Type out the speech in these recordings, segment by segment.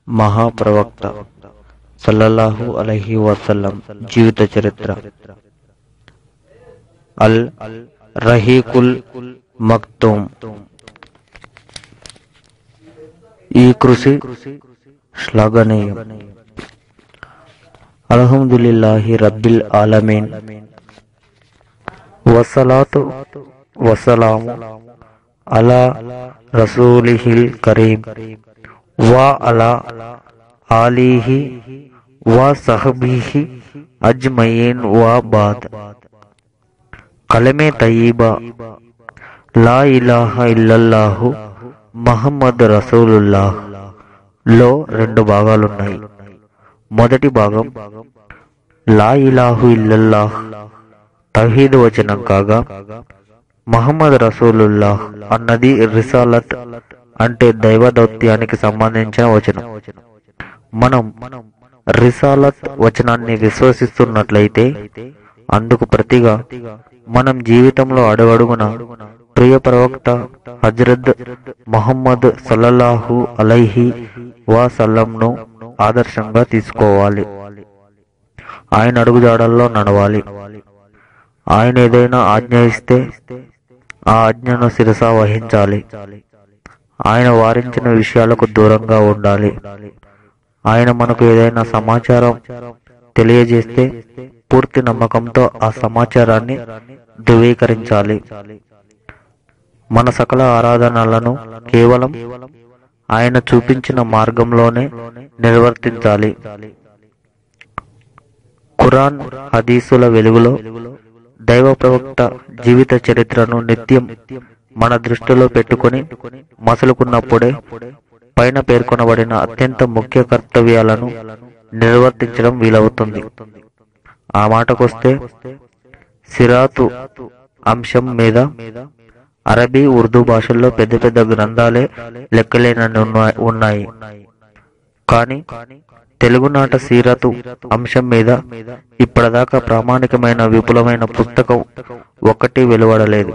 మహాప్రవక్త సల్లల్లాహు అలైహి వసల్లం జీవిత చరిత్ర అల్ రహీకుల్ మక్తూమ్ ఈ కృషి శ్లాఘనీయం అల్హమ్దులిల్లాహి రబ్బిల్ ఆలమీన్ వసలాతు వసలాము అలా రసూలిహిల్ కరీం వా అలా ఆలీహి వా సహబీహి అజ్మయీన్ వా బాద్ కలమే తయీబా లా ఇలాహా ఇల్లల్లాహు మహమ్మద్ రసూలుల్లాహ్ లో రెండు భాగాలున్నాయి మొదటి భాగం లా ఇలాహు ఇల్లల్లాహ్ తహీద్ వచనం కాగా మహమ్మద్ రసూలుల్లాహ్ అన్నది రిసాలత్ అంటే దైవ దౌత్యానికి సంబంధించిన వచనం మనం రిసాలత్ వచనాన్ని విశ్వసిస్తున్నట్లయితే అందుకు ప్రతిగా మనం జీవితంలో అడుగడుగున ప్రియ ప్రవక్త హజరత్ మొహమ్మద్ సల్లల్లాహు అలైహి వా సల్లంను ఆదర్శంగా తీసుకోవాలి ఆయన అడుగుజాడల్లో నడవాలి ఆయన ఏదైనా ఆజ్ఞ ఇస్తే ఆ ఆజ్ఞను శిరస వహించాలి ఆయన వారించిన విషయాలకు దూరంగా ఉండాలి ఆయన మనకు ఏదైనా సమాచారం తెలియజేస్తే పూర్తి నమ్మకంతో ఆ సమాచారాన్ని ధృవీకరించాలి మన సకల ఆరాధనలను కేవలం ఆయన చూపించిన మార్గంలోనే నిర్వర్తించాలి ఖురాన్ హదీసుల వెలుగులో దైవ ప్రవక్త జీవిత చరిత్రను నిత్యం మన దృష్టిలో పెట్టుకొని మసలుకున్నప్పుడే పైన పేర్కొనబడిన అత్యంత ముఖ్య కర్తవ్యాలను నిర్వర్తించడం వీలవుతుంది ఆ మాటకొస్తే సిరాతు అంశం మీద అరబీ ఉర్దూ భాషల్లో పెద్ద పెద్ద గ్రంథాలే లెక్కలేనన్ని ఉన్నా- ఉన్నాయి కానీ తెలుగునాట సీరతు అంశం మీద ఇప్పటిదాకా ప్రామాణికమైన విపులమైన పుస్తకం ఒక్కటి వెలువడలేదు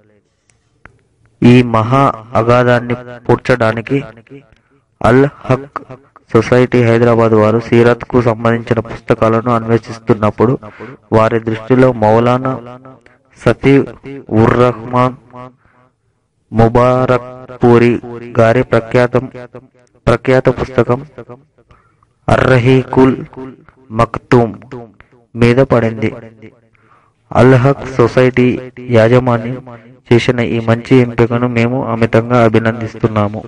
ఈ మహా అగాధాన్ని పూడ్చడానికి అల్ హక్ సొసైటీ హైదరాబాద్ వారు సీరత్ కు సంబంధించిన పుస్తకాలను అన్వేషిస్తున్నప్పుడు వారి దృష్టిలో మౌలానా సతీ ఉర్ రహమాన్ ముబారక్ పూరి గారి ప్రఖ్యాతం ప్రఖ్యాత పుస్తకం అర్రహీకుల్ మక్తూమ్ మీద పడింది అల్హక్ సొసైటీ యాజమాన్యం చేసిన ఈ మంచి ఎంపికను మేము అమితంగా అభినందిస్తున్నాము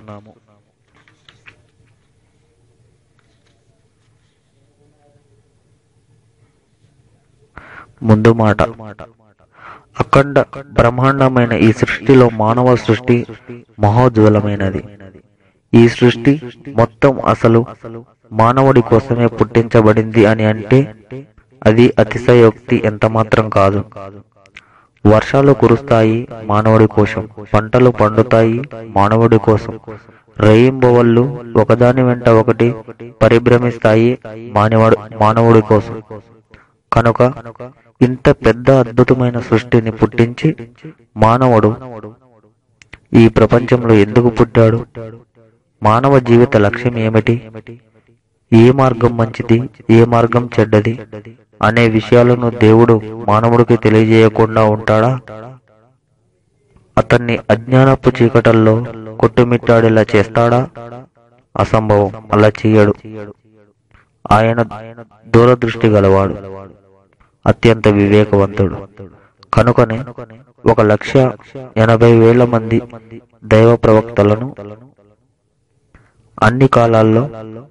ముందు మాట అఖండ బ్రహ్మాండమైన ఈ సృష్టిలో మానవ సృష్టి మహోజ్వలమైనది ఈ సృష్టి మొత్తం అసలు మానవుడి కోసమే పుట్టించబడింది అని అంటే అది అతిశయోక్తి ఎంత మాత్రం కాదు వర్షాలు కురుస్తాయి మానవుడి కోసం పంటలు పండుతాయి మానవుడి కోసం రేయింబవళ్ళు ఒకదాని వెంట ఒకటి పరిభ్రమిస్తాయి మానవుడు మానవుడి కోసం కనుక ఇంత పెద్ద అద్భుతమైన సృష్టిని పుట్టించి మానవుడు ఈ ప్రపంచంలో ఎందుకు పుట్టాడు మానవ జీవిత లక్ష్యం ఏమిటి ఏ మార్గం మంచిది ఏ మార్గం చెడ్డది అనే విషయాలను దేవుడు మానవుడికి తెలియజేయకుండా ఉంటాడా అతన్ని అజ్ఞానపు చీకటల్లో కొట్టుమిట్టాడేలా చేస్తాడా అసంభవం అలా చేయడు ఆయన దూరదృష్టి గలవాడు అత్యంత వివేకవంతుడు కనుకనే ఒక లక్ష ఎనభై వేల మంది దైవ ప్రవక్తలను అన్ని కాలాల్లో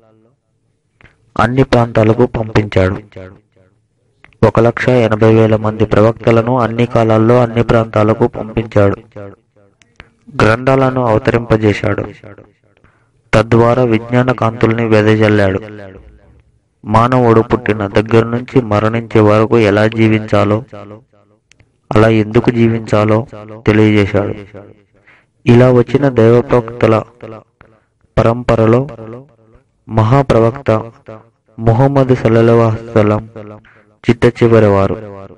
అన్ని ప్రాంతాలకు పంపించాడు ఒక లక్ష ఎనభై వేల మంది ప్రవక్తలను అన్ని కాలాల్లో అన్ని ప్రాంతాలకు పంపించాడు గ్రంథాలను అవతరింపజేశాడు తద్వారా విజ్ఞాన కాంతుల్ని వెదజల్లాడు మానవుడు పుట్టిన దగ్గర నుంచి మరణించే వరకు ఎలా జీవించాలో అలా ఎందుకు జీవించాలో తెలియజేశాడు ఇలా వచ్చిన దైవ ప్రవక్తల పరంపరలో మహాప్రవక్త ముహమ్మద్ సల్లల్లాహు చిట్ట చివరి వారు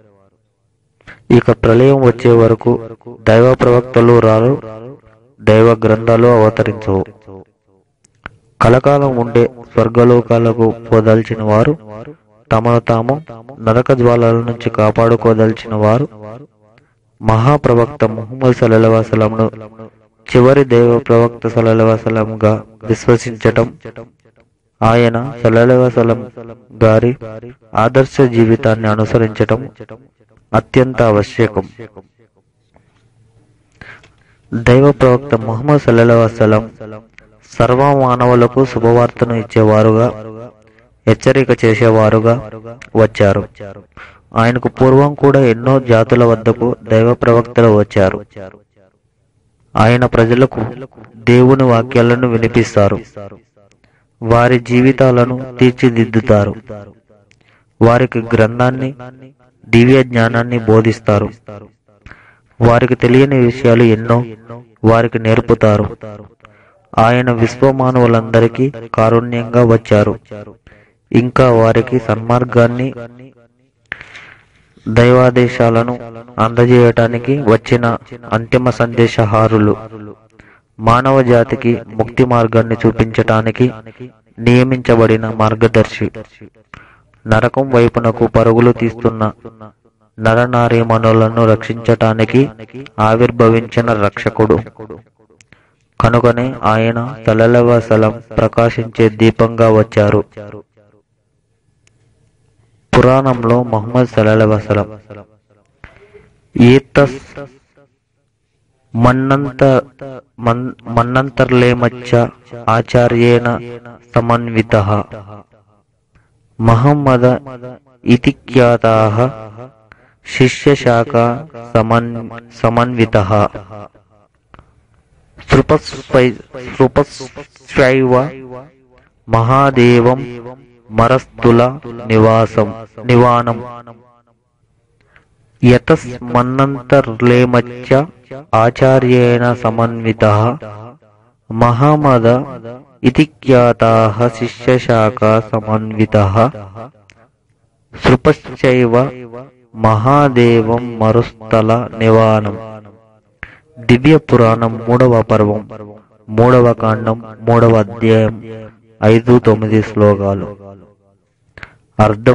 ఇక ప్రళయం వచ్చే వరకు దైవ ప్రవక్తలు రారు దైవ గ్రంథాలు అవతరించవు కలకాలం ఉండే స్వర్గలోకాలకు పోదల్చిన వారు తమను తాము నరక జ్వాలల నుంచి కాపాడుకోదలిచిన వారు మహాప్రవక్త ముహమ్మద్ సలహసలంను చివరి దైవ ప్రవక్త సలహసలంగా విశ్వసించటం ఆయన సలహసలం గారి ఆదర్శ జీవితాన్ని అనుసరించటం అత్యంత ఆవశ్యకం దైవ ప్రవక్త ముహమ్మద్ సల్లాహసలం సర్వ మానవులకు శుభవార్తను ఇచ్చేవారుగా హెచ్చరిక చేసేవారుగా వచ్చారు ఆయనకు పూర్వం కూడా ఎన్నో జాతుల వద్దకు దైవ ప్రవక్తలు వచ్చారు ఆయన ప్రజలకు దేవుని వాక్యాలను వినిపిస్తారు వారి జీవితాలను తీర్చిదిద్దుతారు వారికి గ్రంథాన్ని దివ్య జ్ఞానాన్ని బోధిస్తారు వారికి తెలియని విషయాలు ఎన్నో వారికి నేర్పుతారు ఆయన విశ్వమానవులందరికీ కారుణ్యంగా వచ్చారు ఇంకా వారికి సన్మార్గాన్ని దైవాదేశాలను అందజేయటానికి వచ్చిన అంతిమ సందేశహారులు మానవ జాతికి ముక్తి మార్గాన్ని చూపించటానికి నియమించబడిన మార్గదర్శి నరకం వైపునకు పరుగులు తీస్తున్న నరనారీమణులను రక్షించటానికి ఆవిర్భవించిన రక్షకుడు కనుకనే ఆయన తలలవసలం ప్రకాశించే దీపంగా వచ్చారు పురాణంలో మహమ్మద్ సలహసలం ఈతస్ మన్నంత మన్- మన్నంతర్లేమచ్చ ఆచార్యేణ సమన్విత మహమ్మద ఇతి ఖ్యాతాః శిష్యశాఖ సమన్ సమన్విత సృపస్వైవ మహాదేవం మరస్తుల నివాసం నివానం యతస్మన్నంతర్లేమచ్చ ఆచార్యేణ సమన్విత మహమద ఇతి ఖ్యాతాః శిష్యశాఖా సమన్వితః సృపశ్చైవ మహాదేవం మరుస్థల నివానం దివ్య పురాణం మూడవ పర్వం మూడవ కాండం మూడవ అధ్యాయం ఐదు తొమ్మిది శ్లోకాలు అర్థం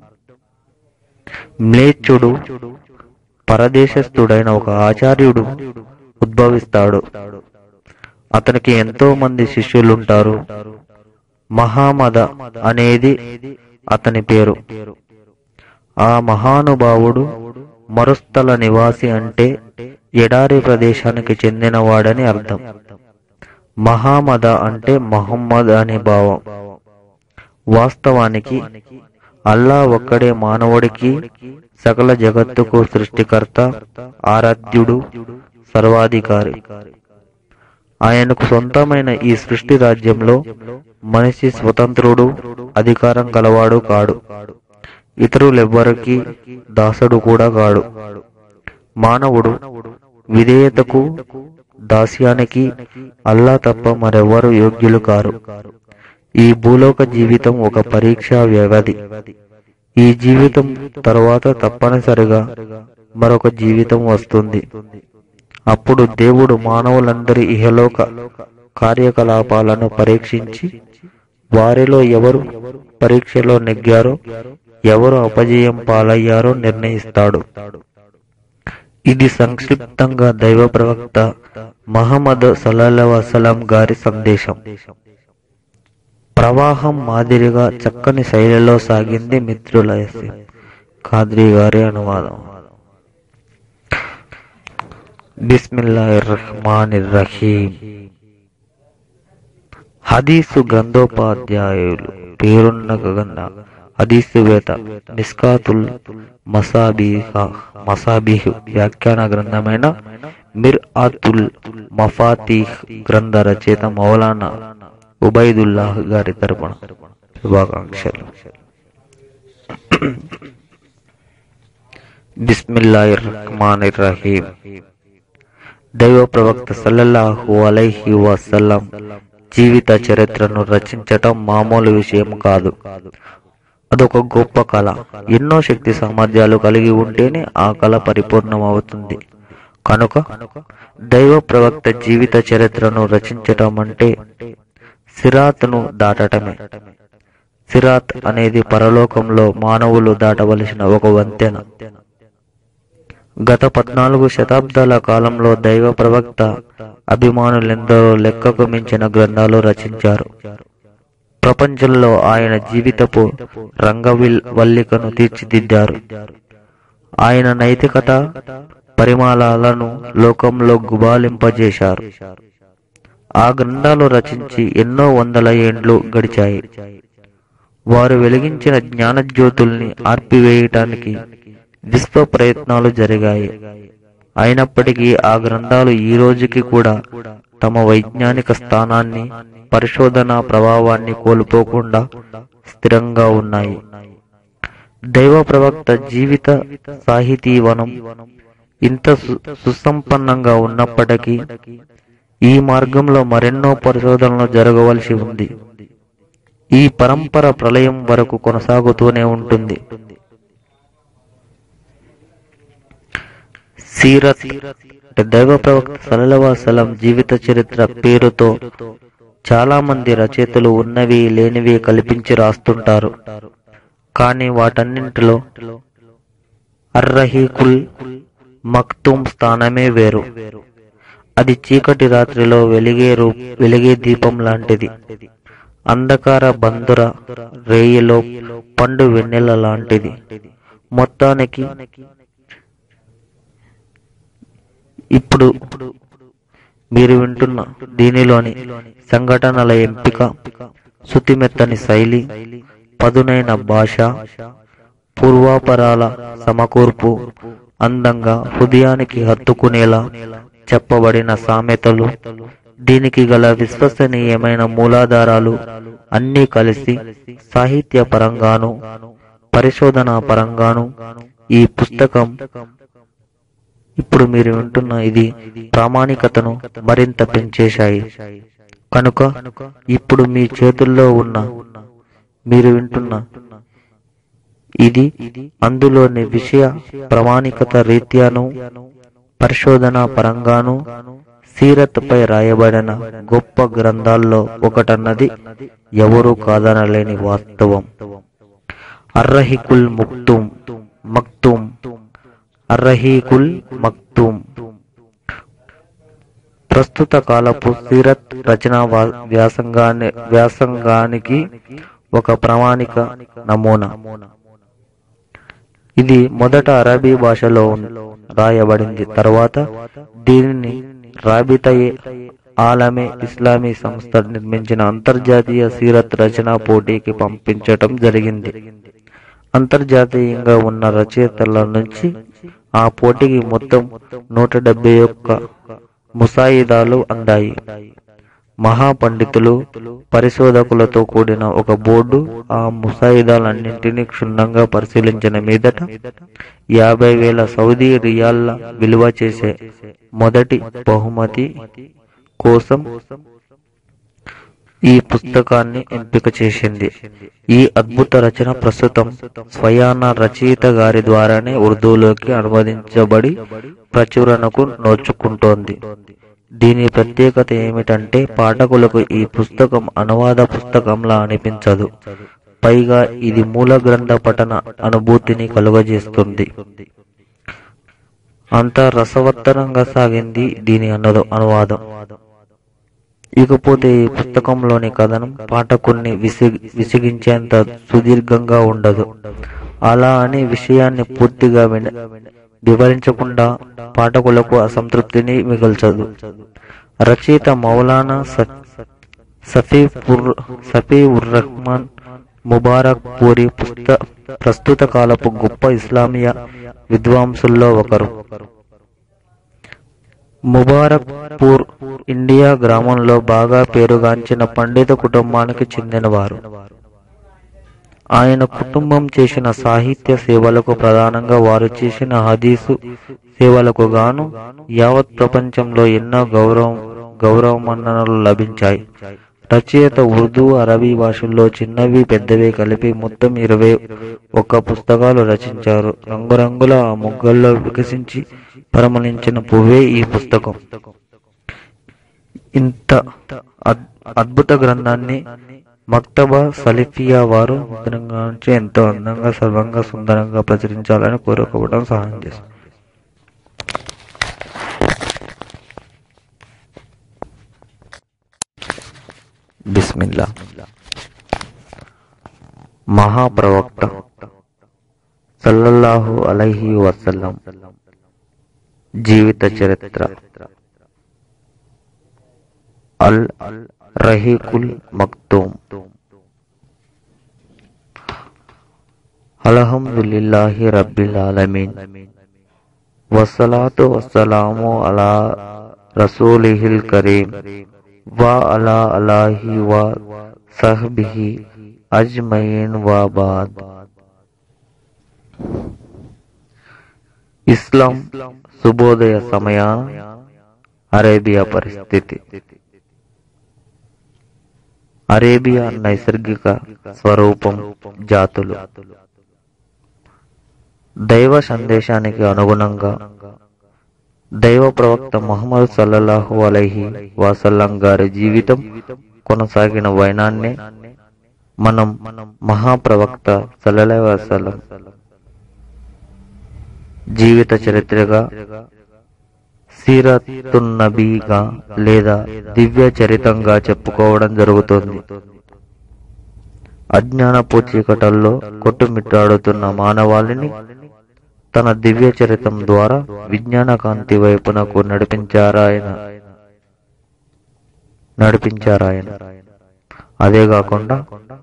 మ్లేచ్చుడు పరదేశస్థుడైన ఒక ఆచార్యుడు ఉద్భవిస్తాడు అతనికి ఎంతో మంది శిష్యులుంటారు మహామద అనేది అతని పేరు ఆ మహానుభావుడు మరుస్థల నివాసి అంటే ఎడారి ప్రదేశానికి చెందినవాడని అర్థం మహామద అంటే మహమ్మద్ అనే భావం వాస్తవానికి అల్లా ఒక్కడే మానవుడికి సకల జగత్తుకు సృష్టికర్త ఆరాధ్యుడు సర్వాధికారి ఆయనకు సొంతమైన ఈ సృష్టి రాజ్యంలో మనిషి స్వతంత్రుడు అధికారం కలవాడు కాడు ఇతరులెవ్వరికి దాసుడు కూడా కాడు మానవుడు విధేయతకు దాస్యానికి అల్లా తప్ప మరెవ్వరు యోగ్యులు కారు ఈ భూలోక జీవితం ఒక పరీక్షా వ్యవధి ఈ జీవితం తర్వాత తప్పనిసరిగా మరొక జీవితం వస్తుంది అప్పుడు దేవుడు మానవులందరి ఇహలోక కార్యకలాపాలను పరీక్షించి వారిలో ఎవరు పరీక్షలో నెగ్గారో ఎవరు అపజయం పాలయ్యారో నిర్ణయిస్తాడు ఇది సంక్షిప్తంగా దైవ ప్రవక్త మహమ్మద్ సల్లల్లాహు అలైహి వసల్లం గారి సందేశం ప్రవాహం మాదిరిగా చక్కని శైలిలో సాగింది మిత్రుల ఎస్సే. ఖాద్రి గారి అనువాదం బిస్మిల్లాహిర్ రహమానిర్ రహీం హదీసు గ్రంథోపాధ్యాయులు పేరున్న గగన్న హదీసు వేత మిస్కాతుల్ మసాబీహ మసాబీహ్ వ్యాఖ్యాన గ్రంథమైన మిర్ అతుల్ మఫాతీహ్ గ్రంథ రచయిత మౌలానా ఉబైదుల్లాహ్ గారి తరపున శుభాకాంక్షలు బిస్మిల్లాహిర్ రహమానిర్ రహీం దైవ ప్రవక్త సల్లల్లాహు అలైహి వసల్లం జీవిత చరిత్రను రచించటం మామూలు విషయం కాదు అదొక గొప్ప కళ ఎన్నో శక్తి సామర్థ్యాలు కలిగి ఉంటేనే ఆ కళ పరిపూర్ణమవుతుంది కనుక దైవ ప్రవక్త జీవిత చరిత్రను రచించటం అంటే సిరాత్ను దాటటమే సిరాత్ అనేది పరలోకంలో మానవులు దాటవలసిన ఒక వంతెన గత పద్నాలుగు శతాబ్దాల కాలంలో దైవ ప్రవక్త అభిమానులెందరో లెక్కకు మించిన గ్రంథాలు రచించారు ప్రపంచంలో ఆయన జీవితపు రంగవిల్ వల్లికను తీర్చిదిద్దారు ఆయన నైతికత పరిమాణాలను లోకంలో గుబాలింపజేశారు ఆ గ్రంథాలు రచించి ఎన్నో వందల ఏండ్లు గడిచాయి వారు వెలిగించిన జ్ఞానజ్యోతుల్ని ఆర్పివేయటానికి విశ్వ ప్రయత్నాలు జరిగాయి అయినప్పటికీ ఆ గ్రంథాలు ఈ రోజుకి కూడా తమ వైజ్ఞానిక స్థానాన్ని పరిశోధన ప్రభావాన్ని కోల్పోకుండా స్థిరంగా ఉన్నాయి దైవ ప్రవక్త జీవిత సాహితీవనం ఇంత సు- సుసంపన్నంగా ఉన్నప్పటికీ ఈ మార్గంలో మరెన్నో పరిశోధనలు జరగవలసి ఉంది ఈ పరంపర ప్రళయం వరకు కొనసాగుతూనే ఉంటుంది సీరత్ అంటే దైవ ప్రవక్త సలలవా సలం జీవిత చరిత్ర పేరుతో చాలా మంది రచయితలు ఉన్నవి లేనివి కల్పించి రాస్తుంటారు కానీ వాటన్నింటిలో అర్రహీకుల్ మక్తూమ్ స్థానమే వేరు అది చీకటి రాత్రిలో వెలిగే రూ వెలిగే దీపం లాంటిది అంధకార బంధుర రేయిలో పండు వెన్నెల లాంటిది మొత్తానికి ఇప్పుడు మీరు వింటున్న దీనిలోని సంఘటనల ఎంపిక శుతిమెత్తని శైలి పదునైన భాష పూర్వాపరాల సమకూర్పు అందంగా హృదయానికి హత్తుకునేలా చెప్పబడిన సామెతలు దీనికి గల విశ్వసనీయమైన మూలాధారాలు అన్నీ కలిసి సాహిత్య పరంగాను పరిశోధన పరంగాను ఈ పుస్తకం ఇప్పుడు మీరు వింటున్న ఇది ప్రామాణికతను మరింత పెంచేశాయి కనుక ఇప్పుడు మీ చేతుల్లో ఉన్న మీరు వింటున్న ఇది అందులోని విషయ ప్రామాణికత రీత్యాను పరిశోధన పరంగాను సీరత్ పై రాయబడిన గొప్ప గ్రంథాల్లో ఒకటన్నది ఎవరూ కాదనలేని వాస్తవం అర్రహికుల్ ముక్తుం మక్తుం అర్రహీకుల్ మక్తుం ప్రస్తుత కాలపు సీరత్ రచనా వా- వ్యాసంగాని వ్యాసంగానికి ఒక ప్రామాణిక నమూనా ఇది మొదట అరబీ భాషలో ఉన్- రాయబడింది తర్వాత దీనిని రాబితయే ఆలమే ఇస్లామీ సంస్థ నిర్మించిన అంతర్జాతీయ సీరత్ రచనా పోటీకి పంపించటం జరిగింది అంతర్జాతీయంగా ఉన్న రచయితల నుంచి ఆ పోటీకి మొత్తం నూట డెబ్బై ఒక్క ముసాయిదాలు అందాయి మహాపండితులు పరిశోధకులతో కూడిన ఒక బోర్డు ఆ ముసాయిదాలన్నింటినీ క్షుణ్ణంగా పరిశీలించిన మీదట యాభై వేల సౌదీ రియాల్ల విలువ చేసే మొదటి బహుమతి కోసం ఈ పుస్తకాన్ని ఎంపిక చేసింది ఈ అద్భుత రచన ప్రస్తుతం స్వయాన రచయిత గారి ద్వారానే ఉర్దూలోకి అనువదించబడి ప్రచురణకు నోచుకుంటోంది దీని ప్రత్యేకత ఏమిటంటే పాఠకులకు ఈ పుస్తకం అనువాద పుస్తకంలా అనిపించదు పైగా ఇది మూల గ్రంథ పఠన అనుభూతిని కలుగజేస్తుంది అంత రసవత్తరంగా సాగింది దీని అను అనువాదం ఇకపోతే ఈ పుస్తకంలోని కథనం పాఠకుణ్ణి విసిగి విసిగించేంత సుదీర్ఘంగా ఉండదు అలా అని విషయాన్ని పూర్తిగా విన- వివరించకుండా పాఠకులకు అసంతృప్తిని మిగల్చదు రచయిత మౌలానా స- సఫీఫుర్ సఫీవుర్ రహమాన్ ముబారక్ పూరి పుస్త ప్రస్తుత కాలపు గొప్ప ఇస్లామియా విద్వాంసుల్లో ఒకరు ముబారక్ పూర్ ఇండియా గ్రామంలో బాగా పేరుగాంచిన పండిత కుటుంబానికి చెందినవారు ఆయన కుటుంబం చేసిన సాహిత్య సేవలకు ప్రధానంగా వారు చేసిన హదీసు సేవలకు గాను యావత్ ప్రపంచంలో ఎన్నో గౌరవం గౌరవ మన్ననలు లభించాయి రచయిత ఉర్దూ అరబీ భాషల్లో చిన్నవి పెద్దవి కలిపి మొత్తం ఇరవై ఒక్క పుస్తకాలు రచించారు రంగురంగుల ఆ మొగ్గల్లో వికసించి పరిమళించిన పువ్వే ఈ పుస్తకం ఇంత అద్- అద్భుత గ్రంథాన్ని మక్తబా సలిఫియా వారు ముద్రంగా నుంచి ఎంతో అందంగా సర్వంగా సుందరంగా ప్రచురించాలని కోరుకోవడం సహాయం చేస్తుంది బిస్మిల్లా మహాప్రవక్త సల్లల్లాహు అలైహి వసల్లం జీవిత చరిత్ర అల్ రహీకుల్ మక్తూమ్ అల్హమ్దులిల్లాహి రబ్బిల్ ఆలమీన్ వస్సలాతు వస్సలాము అలా రసూలిహిల్ కరీం వా అలా అలాహి వా సహబిహి అజ్మయిన్ వా బాద్ ఇస్లాం శుభోదయ సమయాన అరేబియా పరిస్థితి అరేబియా నైసర్గిక స్వరూపం జాతులు దైవ సందేశానికి అనుగుణంగా దైవ ప్రవక్త ముహమ్మద్ సల్లల్లాహు అలైహి వసల్లం గారి జీవితం కొనసాగిన వైనాన్నే మనం మహాప్రవక్త సల్లల్లాహు వసల్లం జీవిత చరిత్రగా సీరతున్నబీగా లేదా దివ్య చరితంగా చెప్పుకోవడం జరుగుతుంది అజ్ఞానపు చీకటల్లో కొట్టుమిట్టాడుతున్న మానవాళిని తన దివ్య చరితం ద్వారా విజ్ఞాన కాంతి వైపునకు నడిపించారాయన నడిపించారాయన అదే కాకుండా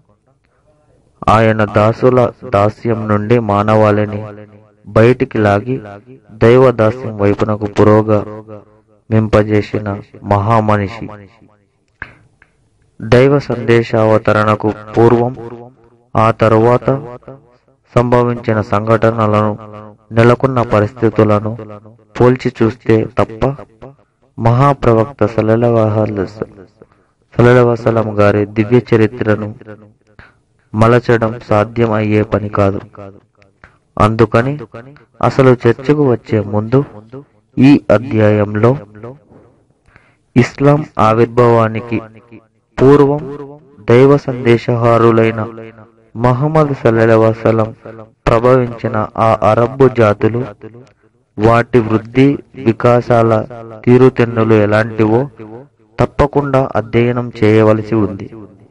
ఆయన దాసుల దాస్యం నుండి మానవాళిని బయటికి లాగి దైవ దాస్యం వైపునకు పురోగా మింపజేసిన మహామనిషి దైవ సందేశావతరణకు పూర్వం ఆ తరువాత సంభవించిన సంఘటనలను నెలకొన్న పరిస్థితులను పోల్చి చూస్తే తప్ప మహాప్రవక్త సలలవసలం గారి దివ్య చరిత్రను మలచడం సాధ్యం అయ్యే పని కాదు అందుకని అసలు చర్చకు వచ్చే ముందు ఈ అధ్యాయంలో ఇస్లాం ఆవిర్భావానికి పూర్వం దైవ సందేశహారులైన మహమ్మద్ సల్లవసలం ప్రభవించిన ఆ అరబ్బు జాతులు వాటి వృద్ధి వికాసాల తీరుతెన్నులు ఎలాంటివో తప్పకుండా అధ్యయనం చేయవలసి ఉంది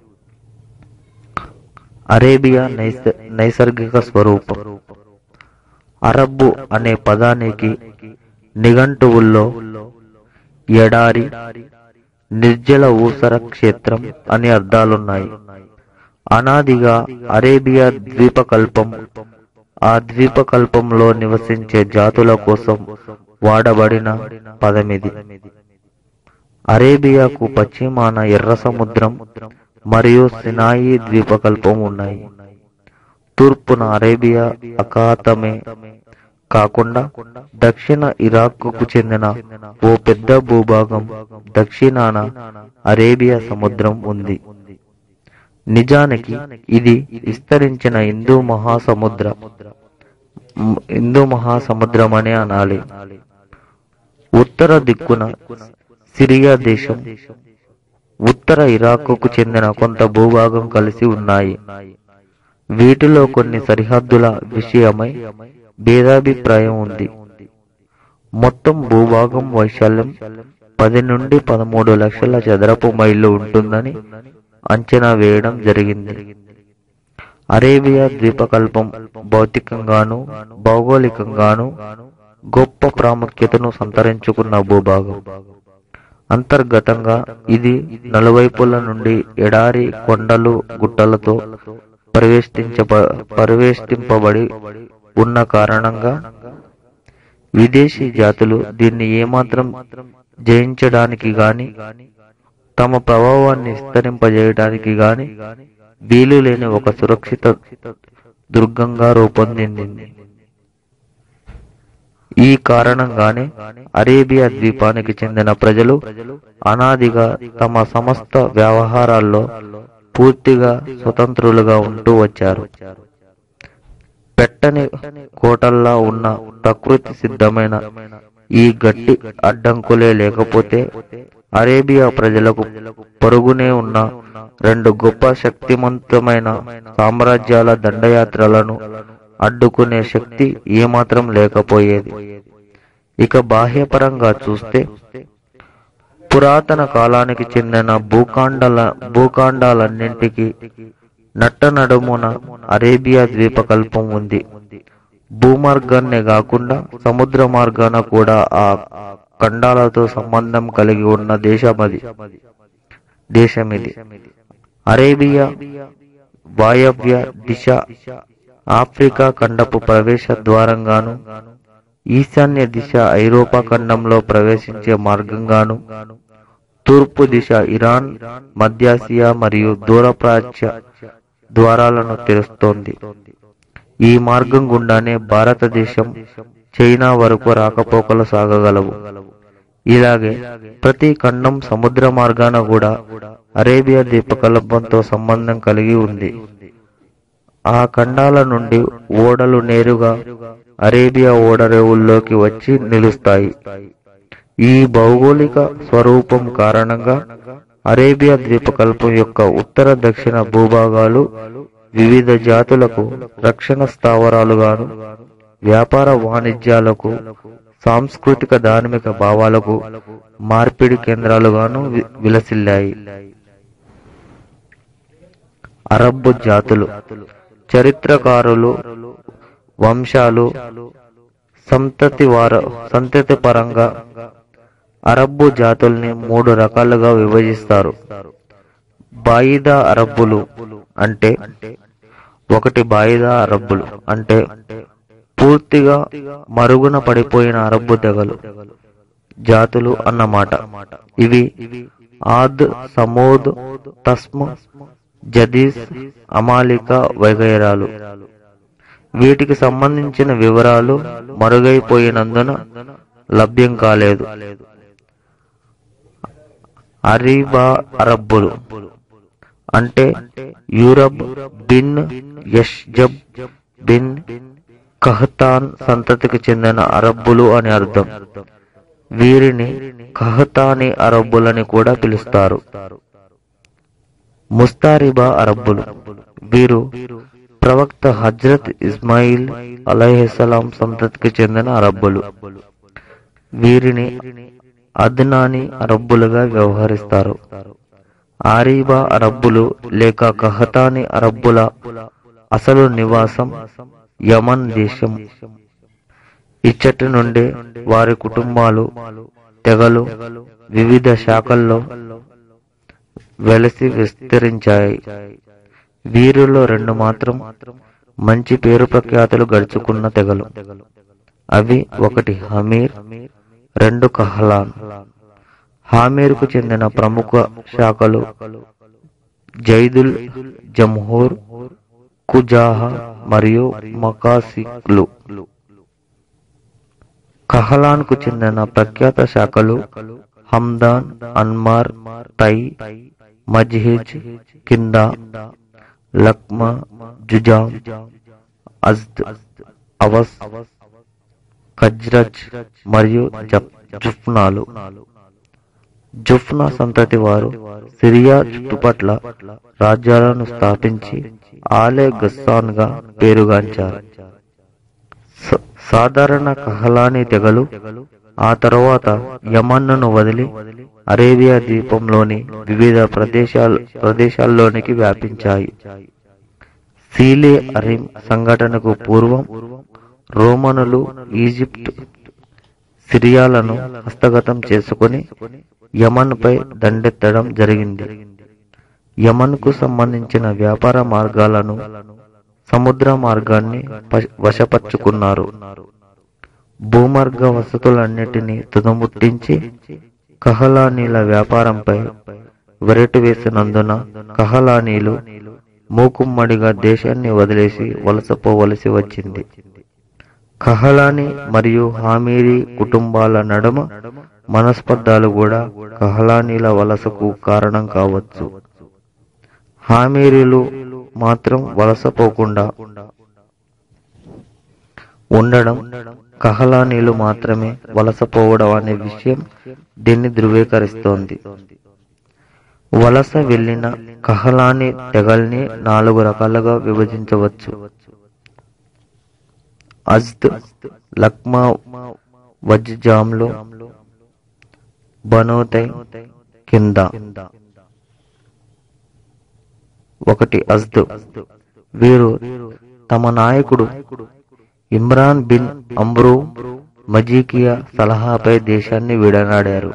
అరేబియా నైస నైసర్గిక స్వరూపం అరబ్బు అనే పదానికి నిఘంటువుల్లో ఎడారి నిర్జల ఊసర క్షేత్రం అని అర్థాలున్నాయి అనాదిగా అరేబియా ద్వీపకల్పం ఆ ద్వీపకల్పంలో నివసించే జాతుల కోసం వాడబడిన పదమిది అరేబియాకు పశ్చిమాన ఎర్ర సముద్రం మరియు సినాయి ద్వీపకల్పం ఉన్నాయి తూర్పున అరేబియా అఖాతమే కాకుండా దక్షిణ ఇరాక్కు చెందిన ఓ పెద్ద భూభాగం దక్షిణాన అరేబియా సముద్రం ఉంది నిజానికి ఇది విస్తరించిన హిందూ మహాసముద్ర హిందూ మహాసముద్రం అనే అనాలి ఉత్తర దిక్కున సిరియా దేశం ఉత్తర ఇరాకుకు చెందిన కొంత భూభాగం కలిసి ఉన్నాయి వీటిలో కొన్ని సరిహద్దుల విషయమై భేదాభిప్రాయం ఉంది మొత్తం భూభాగం వైశాల్యం పది నుండి పదమూడు లక్షల చదరపు మైళ్ళు ఉంటుందని అంచనా వేయడం జరిగింది అరేబియా ద్వీపకల్పం భౌతికంగాను భౌగోళికంగాను గొప్ప ప్రాముఖ్యతను సంతరించుకున్న భూభాగం అంతర్గతంగా ఇది నలువైపుల నుండి ఎడారి కొండలు గుట్టలతో పరివేష్టించబ పరివేష్టింపబడి ఉన్న కారణంగా విదేశీ జాతులు దీన్ని ఏమాత్రం జయించడానికి గాని తమ ప్రభావాన్ని విస్తరింపజేయడానికి గాని వీలు లేని ఒక సురక్షిత దుర్గంగా రూపొందింది ఈ కారణంగానే అరేబియా ద్వీపానికి చెందిన ప్రజలు అనాదిగా తమ సమస్త వ్యవహారాల్లో పూర్తిగా స్వతంత్రులుగా ఉంటూ వచ్చారు పెట్టని కోటల్లా ఉన్న ప్రకృతి సిద్ధమైన ఈ గట్టి అడ్డంకులే లేకపోతే అరేబియా ప్రజలకు పొరుగునే ఉన్న రెండు గొప్ప శక్తివంతమైన సామ్రాజ్యాల దండయాత్రలను అడ్డుకునే శక్తి ఏమాత్రం లేకపోయేది ఇక బాహ్యపరంగా చూస్తే పురాతన కాలానికి చెందిన భూఖండాల భూఖండాలన్నింటికి నట్ట నడుమున అరేబియా ద్వీపకల్పం ఉంది భూమార్గాన్నే కాకుండా సముద్ర మార్గాన కూడా ఆ ఖండాలతో సంబంధం కలిగి ఉన్న దేశమది దేశమిది అరేబియా వాయవ్య దిశ ఆఫ్రికా ఖండపు ప్రవేశ ద్వారంగాను ఈశాన్య దిశ ఐరోపా ఖండంలో ప్రవేశించే మార్గంగాను తూర్పు దిశ ఇరాన్ మధ్యాసియా మరియు దూరప్రాచ్య ద్వారాలను తెరుస్తోంది ఈ మార్గం గుండానే భారతదేశం చైనా వరకు రాకపోకలు సాగగలవు ఇలాగే ప్రతి ఖండం సముద్ర మార్గాన కూడా అరేబియా ద్వీపకల్పంతో సంబంధం కలిగి ఉంది ఆ ఖండాల నుండి ఓడలు నేరుగా అరేబియా ఓడరేవుల్లోకి వచ్చి నిలుస్తాయి ఈ భౌగోళిక స్వరూపం కారణంగా అరేబియా ద్వీపకల్పం యొక్క ఉత్తర దక్షిణ భూభాగాలు వివిధ జాతులకు రక్షణ స్థావరాలుగాను వ్యాపార వాణిజ్యాలకు సాంస్కృతిక ధార్మిక భావాలకు మార్పిడి కేంద్రాలుగాను వి- విలసిల్లాయి అరబ్బు జాతులు చరిత్రకారులు వంశాలు సంతతి వార సంతతి పరంగా అరబ్బు జాతుల్ని మూడు రకాలుగా విభజిస్తారు బాయిదా అరబ్బులు అంటే ఒకటి బాయిదా అరబ్బులు అంటే పూర్తిగా మరుగున పడిపోయిన అరబ్బు తెగలు జాతులు అన్నమాట ఇవి ఆద్ సమోద్ తస్మ జదీస్ అమాలిక వగైరాలు వీటికి సంబంధించిన వివరాలు మరుగైపోయినందున లభ్యం కాలేదు అరీబా అరబ్బులు అంటే యూరబ్ బిన్ యష్జబ్ బిన్ కహతాన్ సంతతికి చెందిన అరబ్బులు అని అర్థం వీరిని కహతాని అరబ్బులని కూడా పిలుస్తారు ముస్తారిబా అరబ్బులు వీరు ప్రవక్త హజ్రత్ ఇస్మాయిల్ అలైహిస్సలాం సంతతికి చెందిన అరబ్బులు వీరిని అద్నాని అరబ్బులుగా వ్యవహరిస్తారు ఆరీబా అరబ్బులు లేక కహతాని అరబ్బుల అసలు నివాసం యమన్ దేశం ఇచ్చటి నుండి వారి కుటుంబాలు తెగలు వివిధ శాఖల్లో వెలసి విస్తరించాయి వీరిలో రెండు మాత్రం మంచి పేరు ప్రఖ్యాతులు గడుచుకున్న తెగలు అవి ఒకటి హమీర్ రెండు కహలాన్ హామీర్కు చెందిన ప్రముఖ శాఖలు జైదుల్ జంహూర్ కుజాహా మరియు మకాసిక్లు కహలాన్కు చెందిన ప్రఖ్యాత శాఖలు హమ్దాన్ అన్మార్ తై మజ్హిజ్ కింద లక్మా జుజాం అజ్ద్ అవస్ ఖజ్రజ్ మరియు జప్- జుఫ్నాలు జుఫ్నా సంతతి వారు సిరియా చుట్టుపట్ల రాజ్యాలను స్థాపించి ఆలే గస్సాన్ గా పేరుగాంచారు స- సాధారణ కహలాని తెగలు ఆ తరువాత యమన్ను వదిలి అరేబియా ద్వీపంలోని వివిధ ప్రదేశాల ప్రదేశాల్లోనికి వ్యాపించాయి సీలే అరిమ్ సంఘటనకు పూర్వం రోమనులు ఈజిప్ట్ సిరియాలను హస్తగతం చేసుకుని యమన్ పై దండెత్తడం జరిగింది యమన్ కు సంబంధించిన వ్యాపార మార్గాలను సముద్ర మార్గాన్ని ప- వశపరుచుకున్నారు భూమార్గ వసతులన్నిటినీ తుదముట్టించి కహలానీల వ్యాపారంపై వెరటు వేసినందున కహలానీలు మూకుమ్మడిగా దేశాన్ని వదిలేసి వలసపోవలసి వచ్చింది కహలాని మరియు హామీరి కుటుంబాల నడుమ మనస్పర్ధాలు కూడా కహలానీల వలసకు కారణం కావచ్చు హామీరీలు మాత్రం వలసపోకుండా ఉండడం కహలానీలు మాత్రమే వలసపోవడం అనే విషయం దీన్ని ధృవీకరిస్తోంది వలస వెళ్లిన కహలాని తెగల్ని నాలుగు రకాలుగా విభజించవచ్చు అజ్ద్ లక్మా వజ్జాంలో బనోతై కింద ఒకటి అజ్ద్ వీరు తమ నాయకుడు ఇమ్రాన్ బిన్ అమ్రూ మజీకియా సలహాపై దేశాన్ని విడనాడారు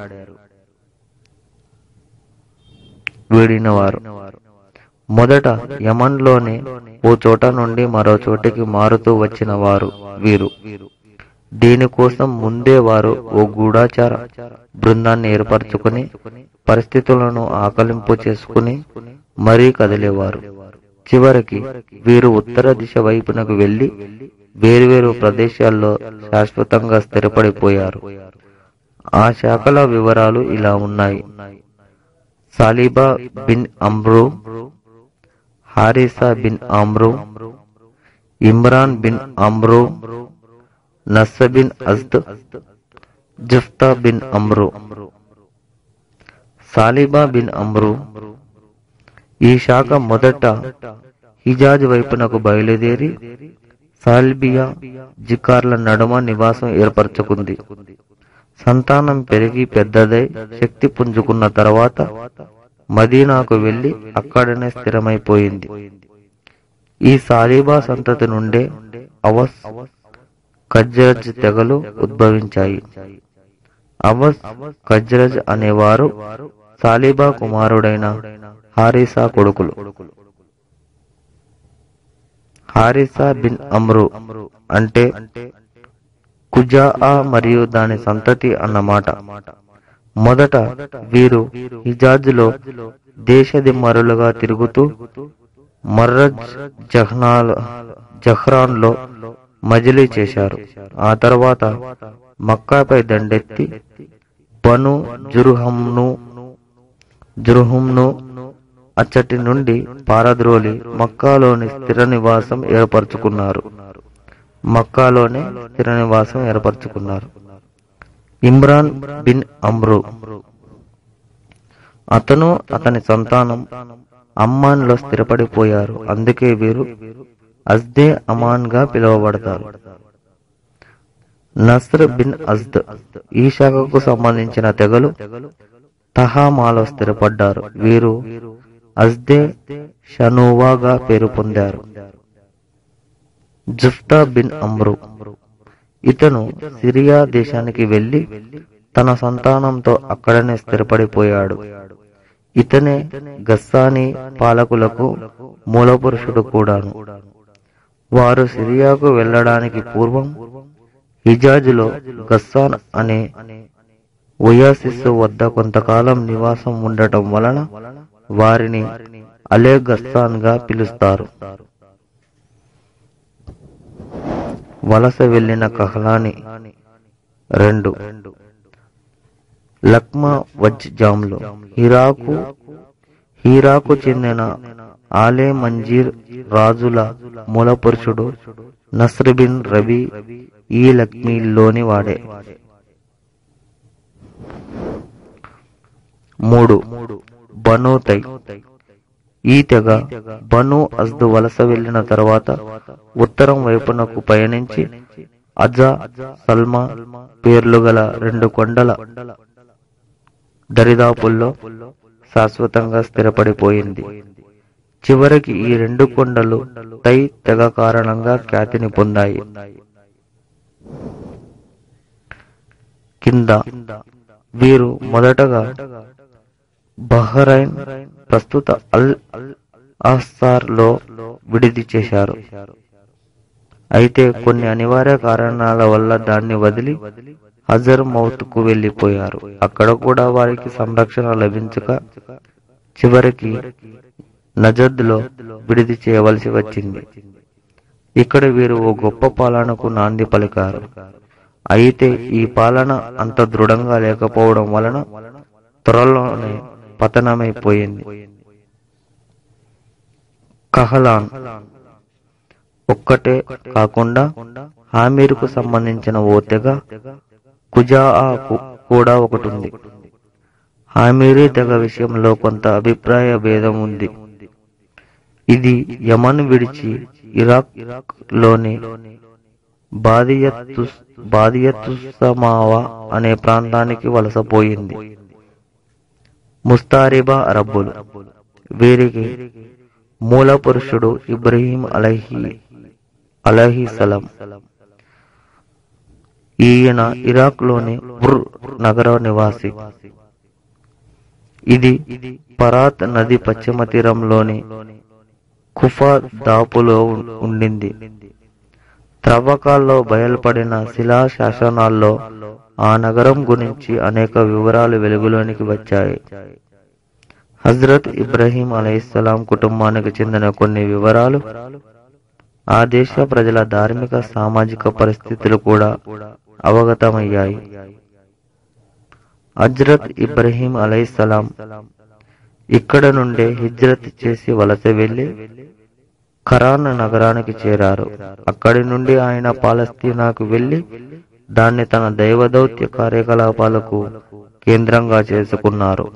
వీడినవారు మొదట యమన్లోనే ఓ చోట నుండి మరో చోటికి మారుతూ వచ్చిన వారు వీరు దీనికోసం ముందే వారు ఓ గూఢాచార బృందాన్ని ఏర్పరచుకుని పరిస్థితులను ఆకలింపు చేసుకుని మరీ కదిలేవారు చివరికి వీరు ఉత్తర దిశ వైపునకు వెళ్లి వేర్వేరు ప్రదేశాల్లో శాశ్వతంగా స్థిరపడిపోయారు ఆ శాఖల వివరాలు ఇలా ఉన్నాయి Thalaba bin Amr Haritha bin Amr Imran bin Amr Nasa bin Azd Jafna bin Amr Thalaba bin Amr ఈ శాఖ మొదట హిజాజ్ వైపునకు బయలుదేరి సాల్బియా జికార్ల నడుమ నివాసం ఏర్పరచుకుంది సంతానం పెరిగి పెద్దదై శక్తి పుంజుకున్న తర్వాత మదీనాకు వెళ్లి అక్కడనే స్థిరమైపోయింది ఈ సాలీబా సంతతి నుండే అవస్ ఖజ్రజ్ తెగలు ఉద్భవించాయి అవస్ ఖజ్రజ్ అనేవారు సాలీబా కుమారుడైన హారిసా కొడుకులు హారిసా బిన్ అమ్రు అంటే కుజా మరియు దాని సంతతి అన్నమాట మొదట వీరు హిజాజ్లో దేశదిమ్మరులుగా తిరుగుతూ మర్రజ్ జహ్నాల్ జహ్రాన్లో మజిలీ చేశారు ఆ తర్వాత మక్కాపై దండెత్తి బను జురుహంను జురుహంను అచ్చటి నుండి పారద్రోలి మక్కాలోని స్థిర నివాసం ఏర్పరచుకున్నారు మక్కాలోనే స్థిర నివాసం ఏర్పరచుకున్నారు ఇమ్రాన్ బిన్ అమ్రు అతను అతని సంతానం అమ్మాన్ లో స్థిరపడిపోయారు అందుకే వీరు అజ్దే అమాన్ గా పిలువబడతారు నస్ర్ బిన్ అజ్ద్ ఈ శాఖకు సంబంధించిన తెగలు తహామాలో స్థిరపడ్డారు వీరు అజ్దే షనూవాగా పేరు పొందారు జుఫ్తా బిన్ అమ్రు ఇతను సిరియా దేశానికి వెళ్లి తన సంతానంతో అక్కడనే స్థిరపడిపోయాడు ఇతనే గస్సాని పాలకులకు మూలపురుషుడు కూడాను వారు సిరియాకు వెళ్ళడానికి పూర్వం హిజాజ్లో గస్సాన్ అనే ఒయాసిస్ వద్ద కొంతకాలం నివాసం ఉండటం వలన వారిని అలే గస్సాన్ గా పిలుస్తారు వలస వెళ్లిన కహలాని రెండు లక్మా వజ్ జామ్లో హీరాకు హీరాకు చెందిన ఆలే మంజీర్ రాజుల మూలపురుషుడు నస్ర్ బిన్ రబీ ఈ లక్మీలోని వాడే మూడు బనోతై ఈ తెగ బను అజ్దు వలస వెళ్లిన తర్వాత ఉత్తరం వైపునకు పయనించి అజా సల్మా పేర్లు గల రెండు కొండల దరిదాపుల్లో శాశ్వతంగా స్థిరపడిపోయింది చివరికి ఈ రెండు కొండలు తై తెగ కారణంగా ఖ్యాతిని పొందాయి కింద వీరు మొదటగా బహ్రైన్ ప్రస్తుత అల్ అహ్సార్ లో విడిది చేశారు అయితే కొన్ని అనివార్య కారణాల వల్ల దాన్ని వదిలి హజర్ మౌత్ కు వెళ్లిపోయారు అక్కడ కూడా వారికి సంరక్షణ లభించక చివరికి నజద్ లో విడిది చేయవలసి వచ్చింది ఇక్కడ వీరు ఓ గొప్ప పాలనకు నాంది పలికారు అయితే ఈ పాలన అంత దృఢంగా లేకపోవడం వలన త్వరలోనే పతనమైపోయింది కహలాన్ ఒక్కటే కాకుండా హామీరుకు సంబంధించిన ఓ తెగ కుజాఆ కు- కూడా ఒకటి ఉంది హామీరీ తెగ విషయంలో కొంత అభిప్రాయ భేదం ఉంది ఇది యమన్ విడిచి ఇరాక్ లోని బాదియత్తు బాదియత్తుసమావా అనే ప్రాంతానికి వలసపోయింది ముస్తారిబా అరబ్బులు వీరికి మూల పురుషుడు ఇబ్రహీం అలహి అలహి సలం ఈయన ఇరాక్ లోని బుర్ నగర నివాసి ఇది పరాత్ నది పశ్చిమ తీరంలోని కుఫా దాపులో ఉం- ఉండింది త్రవ్వకాల్లో బయలుపడిన శిలా శాసనాల్లో ఆ నగరం గురించి అనేక వివరాలు వెలుగులోనికి వచ్చాయి హజ్రత్ ఇబ్రహీం అలైహిస్సలాం కుటుంబానికి చెందిన కొన్ని వివరాలు ఆ దేశ ప్రజల ధార్మిక సామాజిక పరిస్థితులు కూడా అవగతమయ్యాయి హజ్రత్ ఇబ్రహీం అలైహిస్సలాం ఇక్కడ నుండే హిజ్రత్ చేసి వలస వెళ్లి ఖరాన్ నగరానికి చేరారు అక్కడి నుండి ఆయన పాలస్తీనాకు వెళ్లి దాన్ని తన దైవదౌత్య కార్యకలాపాలకు కేంద్రంగా చేసుకున్నారు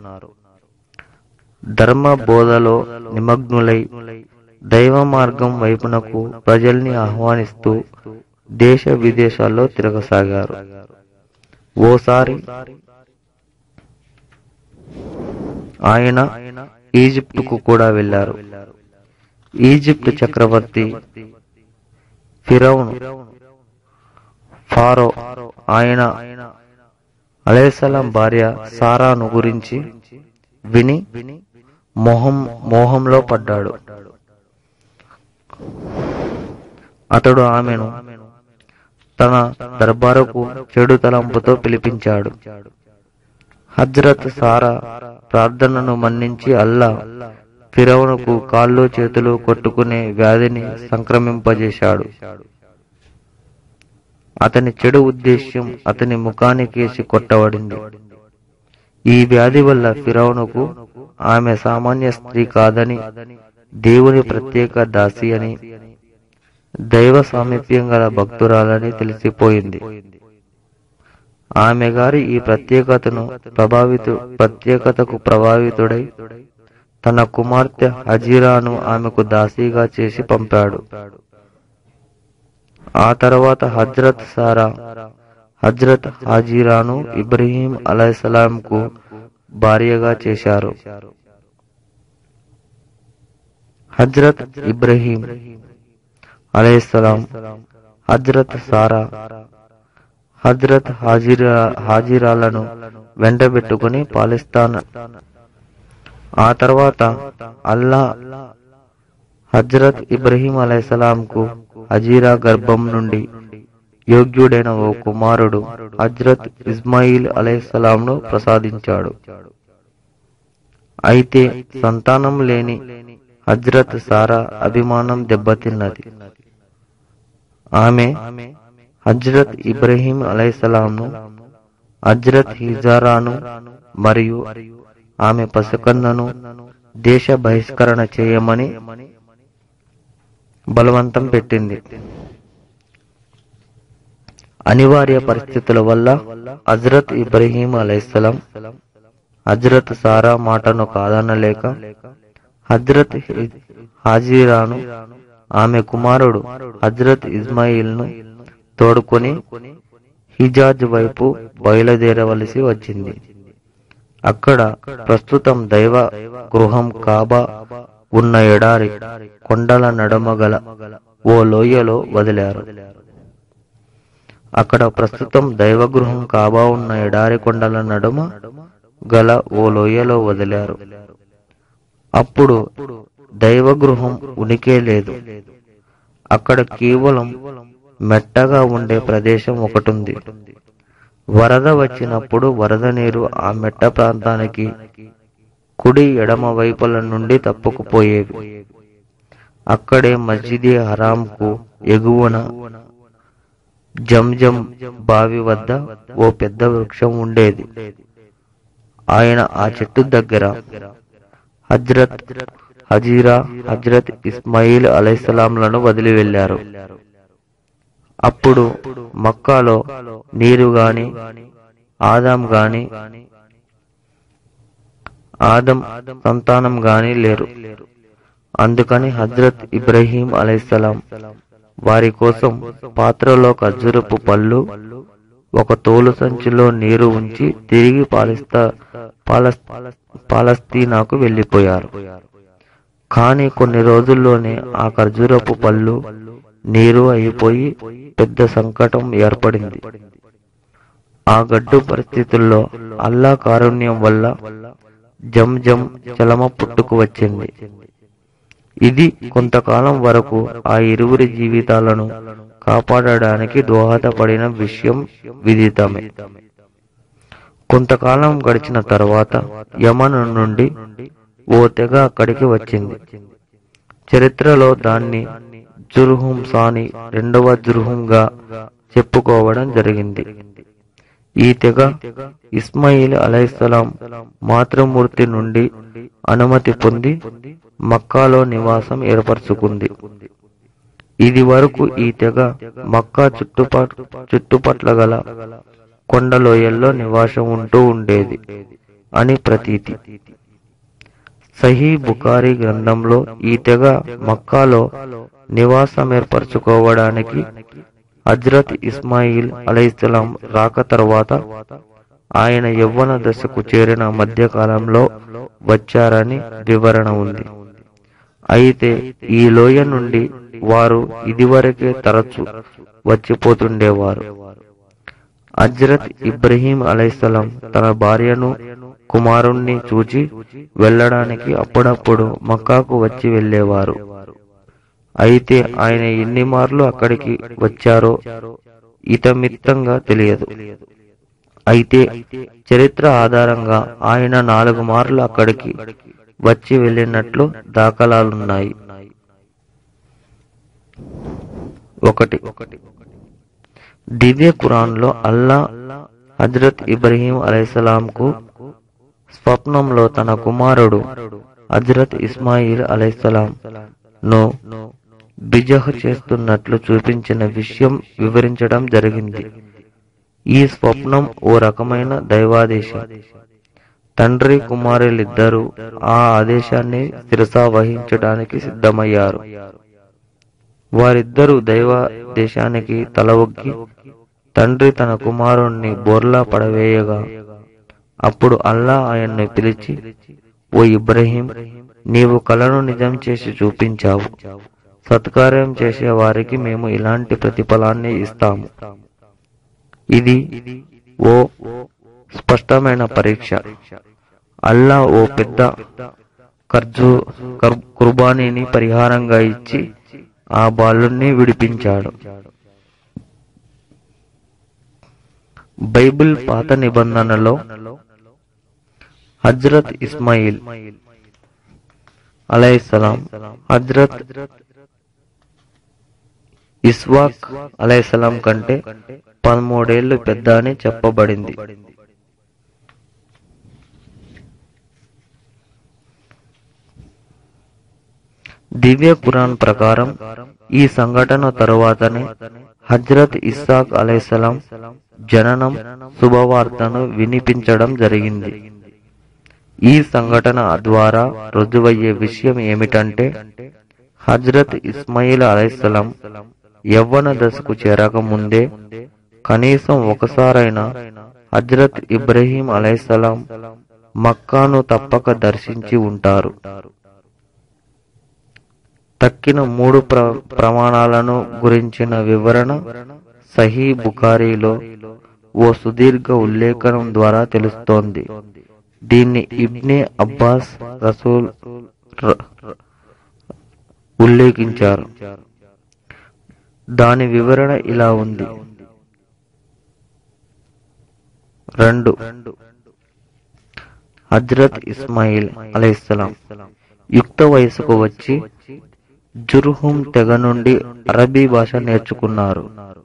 ధర్మ బోధలో నిమగ్నులై దైవ మార్గం వైపునకు ప్రజల్ని ఆహ్వానిస్తూ దేశ విదేశాల్లో తిరగసాగారు ఓసారి ఆయన ఈజిప్టుకు కూడా వెళ్లారు ఈజిప్ట్ చక్రవర్తి ఫిరౌన్ ఫారో ఆయన అలైసలాం భార్య సారాను గురించి విని మోహం మోహంలో పడ్డాడు అతడు ఆమెను తన దర్బారుకు చెడు తలంపుతో పిలిపించాడు హజ్రత్ సారా ప్రార్థనను మన్నించి అల్లా ఫిరౌనుకు కాళ్ళు చేతులు కొట్టుకునే వ్యాధిని సంక్రమింపజేశాడు అతని చెడు ఉద్దేశ్యం అతని ముఖానికేసి కొట్టబడింది ఈ వ్యాధి వల్ల ఫిరౌనుకు ఆమె సామాన్య స్త్రీ కాదని దేవుని ప్రత్యేక దాసి అని దైవ సామీప్యం గల భక్తురాలని తెలిసిపోయింది ఆమె గారి ఈ ప్రత్యేకతను ప్రభావితు ప్రత్యేకతకు ప్రభావితుడై తన కుమార్తె హజీరాను ఆమెకు దాసీగా చేసి పంపాడు ఆ తర్వాత హజ్రత్ సారా హజ్రత్ హాజీరాను ఇబ్రహీం అలైహిస్సలాంకు భార్యగా చేశారు హజ్రత్ ఇబ్రహీం అలైహిస్సలాం హజ్రత్ సారా హజ్రత్ హాజిరా హాజిరాలను వెంటబెట్టుకుని పాలిస్తాన్ ఆ తర్వాత అల్లా హజ్రత్ ఇబ్రహీం అలైహిస్సలాంకు హజీరా గర్భం నుండి యోగ్యుడైన ఓ కుమారుడు హజ్రత్ ఇస్మాయిల్ అలైహిస్సలాంను ప్రసాదించాడు అయితే సంతానం లేని హజ్రత్ సారా అభిమానం దెబ్బతిన్నది ఆమె హజ్రత్ ఇబ్రహీం అలైహిస్సలాంను హజ్రత్ హిజారాను మరియు ఆమె పసికన్నను దేశ బహిష్కరణ చేయమని బలవంతం పెట్టింది అనివార్య పరిస్థితుల వల్ల హజ్రత్ ఇబ్రహీం అలైహిస్సలాం హజ్రత్ సారా మాటను కాదనలేక హజ్రత్ హి- హాజీరాను ఆమె కుమారుడు హజ్రత్ ఇస్మాయిల్ ను తోడుకొని హిజాజ్ వైపు బయలుదేరవలసి వచ్చింది అక్కడ ప్రస్తుతం దైవ గృహం కాబా ఉన్న ఎడారి కొండల నడుమ గల ఓ లోయలో వదిలారు అక్కడ ప్రస్తుతం దైవగృహం కాబా ఉన్న ఎడారి కొండల నడుమ గల ఓ లోయలో వదిలారు అప్పుడు దైవగృహం ఉనికే లేదు అక్కడ కేవలం మెట్టగా ఉండే ప్రదేశం ఒకటుంది వరద వచ్చినప్పుడు వరద నీరు ఆ మెట్ట ప్రాంతానికి కుడి ఎడమ వైపుల నుండి తప్పుకుపోయేవి అక్కడే మస్జిద్ హరాంకు ఎగువన జంజం బావి వద్ద ఓ పెద్ద వృక్షం ఉండేది ఆయన ఆ చెట్టు దగ్గర హజ్రత్ హజీరా హజ్రత్ ఇస్మాయిల్ అలైహిస్సలాంలను వదిలి వెళ్లారు అప్పుడు మక్కాలో నీరు గాని ఆదాం గాని ఆదం సంతానం గాని లేరు అందుకని హజ్రత్ ఇబ్రహీం అలైహిస్సలాం వారి కోసం పాత్రలో ఖర్జూరపు పళ్ళు ఒక తోలు సంచిలో నీరు ఉంచి తిరిగి పాలిస్తా పాలస్ పాలస్తీనాకు వెళ్లిపోయారు కానీ కొన్ని రోజుల్లోనే ఆ ఖర్జూరపు పళ్ళు నీరు అయిపోయి పెద్ద సంకటం ఏర్పడింది ఆ గడ్డు పరిస్థితుల్లో అల్లా కారుణ్యం వల్ల జం జం చలమ పుట్టుకు వచ్చింది ఇది కొంతకాలం వరకు ఆ ఇరువురి జీవితాలను కాపాడడానికి దోహదపడిన విషయం విదితమే కొంతకాలం గడిచిన తర్వాత యమన్ నుండి ఓ తెగ అక్కడికి వచ్చింది చరిత్రలో దాన్ని జుర్హుం సాని రెండవ జుర్హుంగా చెప్పుకోవడం జరిగింది ఈ తెగ ఇస్మాయిల్ అలైహిస్సలాం మాతృమూర్తి నుండి అనుమతి పొంది మక్కాలో నివాసం ఏర్పరచుకుంది ఇది వరకు ఈ తెగ మక్కా చుట్టుపట్ చుట్టుపట్ల గల కొండలోయల్లో నివాసం ఉంటూ ఉండేది అని ప్రతీతి సహీ బుకారి గ్రంథంలో ఈ తెగ మక్కాలో నివాసం ఏర్పరచుకోవడానికి హజ్రత్ ఇస్మాయిల్ అలైహిస్సలాం రాక తర్వాత ఆయన యవ్వన దశకు చేరిన మధ్యకాలంలో వచ్చారని వివరణ ఉంది అయితే ఈ లోయ నుండి వారు ఇదివరకే తరచు వచ్చిపోతుండేవారు హజ్రత్ ఇబ్రహీం అలైహిస్సలాం తన భార్యను కుమారుణ్ణి చూచి వెళ్ళడానికి అప్పుడప్పుడు మక్కాకు వచ్చి వెళ్ళేవారు అయితే ఆయన ఎన్ని మార్లు అక్కడికి వచ్చారో ఇతమిత్తంగా తెలియదు అయితే చరిత్ర ఆధారంగా ఆయన నాలుగు మార్లు అక్కడికి వచ్చి వెళ్ళినట్లు దాఖలాలున్నాయి ఒకటి దివ్య ఖురాన్లో అల్లా హజ్రత్ ఇబ్రహీం అలైహిస్సలాంకు స్వప్నంలో తన కుమారుడు హజ్రత్ ఇస్మాయిల్ అలైహిస్సలాం ను బిజహ్ చేస్తున్నట్లు చూపించిన విషయం వివరించడం జరిగింది ఈ స్వప్నం ఓ రకమైన దైవాదేశం తండ్రి కుమారులిద్దరూ ఆ ఆదేశాన్ని శిరసా వహించడానికి సిద్ధమయ్యారు వారిద్దరూ దైవ దేశానికి తల ఒగ్గి తండ్రి తన కుమారుణ్ణి బోర్లా పడవేయగా అప్పుడు అల్లా ఆయన్ని పిలిచి ఓ ఇబ్రహీం నీవు కలను నిజం చేసి చూపించావు సత్కార్యం చేసే వారికి మేము ఇలాంటి ప్రతిఫలాన్ని ఇస్తాము ఇది ఓ స్పష్టమైన పరీక్ష అల్లా ఓ పెద్ద ఖర్జు కర్- కుర్బానీని పరిహారంగా ఇచ్చి ఆ బాలుణ్ణి విడిపించాడు బైబిల్ పాత నిబంధనలో హజ్రత్ ఇస్మాయిల్ అలైహిస్సలాం హజ్రత్ ఇస్వాక్ అలైహిస్సలాం కంటే పదమూడేళ్లు పెద్ద అని చెప్పబడింది దివ్య ఖురాన్ ప్రకారం ఈ సంఘటన తరువాతనే హజ్రత్ ఇస్సాక్ అలైహిస్సలాం జననం శుభవార్తను వినిపించడం జరిగింది ఈ సంఘటన ద్వారా రుజువయ్యే విషయం ఏమిటంటే హజ్రత్ ఇస్మాయిల్ అలైహిస్సలాం యవ్వన దశకు చేరకముందే కనీసం ఒకసారైనా హజ్రత్ ఇబ్రహీం అలైహిస్సలాం మక్కాను తప్పక దర్శించి ఉంటారు తక్కిన మూడు ప్ర ప్రమాణాలను గురించిన వివరణ సహీ బుఖారీలో ఓ సుదీర్ఘ ఉల్లేఖనం ద్వారా తెలుస్తోంది దీన్ని ఇబ్నే అబ్బాస్ రసూల్ ర- ఉల్లేఖించారు దాని వివరణ ఇలా ఉంది రెండు హజ్రత్ ఇస్మాయిల్ అలైహిస్సలాం యుక్త వయసుకు వచ్చి జుర్హుం తెగ నుండి అరబీ భాష నేర్చుకున్నారు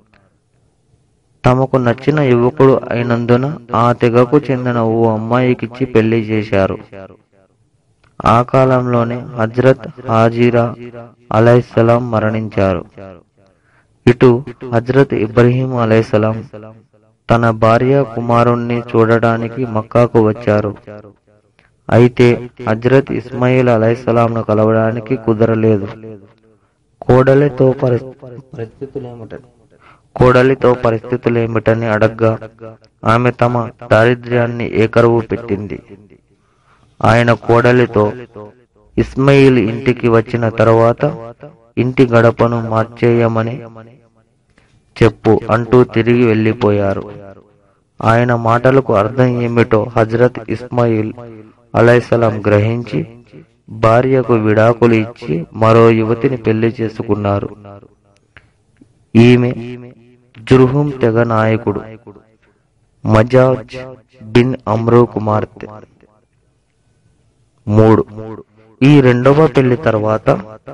తమకు నచ్చిన యువకుడు అయినందున ఆ తెగకు చెందిన ఓ అమ్మాయికిచ్చి పెళ్లి చేశారు ఆ కాలంలోనే హజ్రత్ హాజీరా అలైసలాం మరణించారు ఇటు హజ్రత్ ఇబ్రహీం అలైసలాం తన భార్య కుమారుణ్ణి చూడడానికి మక్కాకు వచ్చారు అయితే హజ్రత్ ఇస్మాయిల్ అలైసలాంను కలవడానికి కుదరలేదు కోడలితో పరిస్- పరిస్థితులేమిటని కోడలితో పరిస్థితులేమిటని అడగ్గా ఆమె తమ దారిద్ర్యాన్ని ఏకరువు పెట్టింది ఆయన కోడలితో ఇస్మాయిల్ ఇంటికి వచ్చిన తర్వాత ఇంటి గడపను మార్చేయమని చెప్పు అంటూ తిరిగి వెళ్ళిపోయారు ఆయన మాటలకు అర్థం ఏమిటో హజరత్ ఇస్మాయిల్ అలైసలాం గ్రహించి భార్యకు విడాకులు ఇచ్చి మరో యువతిని పెళ్లి చేసుకున్నారు ఈమె జుర్హుం తెగ నాయకుడు మజాజ్ బిన్ అమ్రూ కుమార్తె మూడు ఈ రెండవ పెళ్లి తర్వాత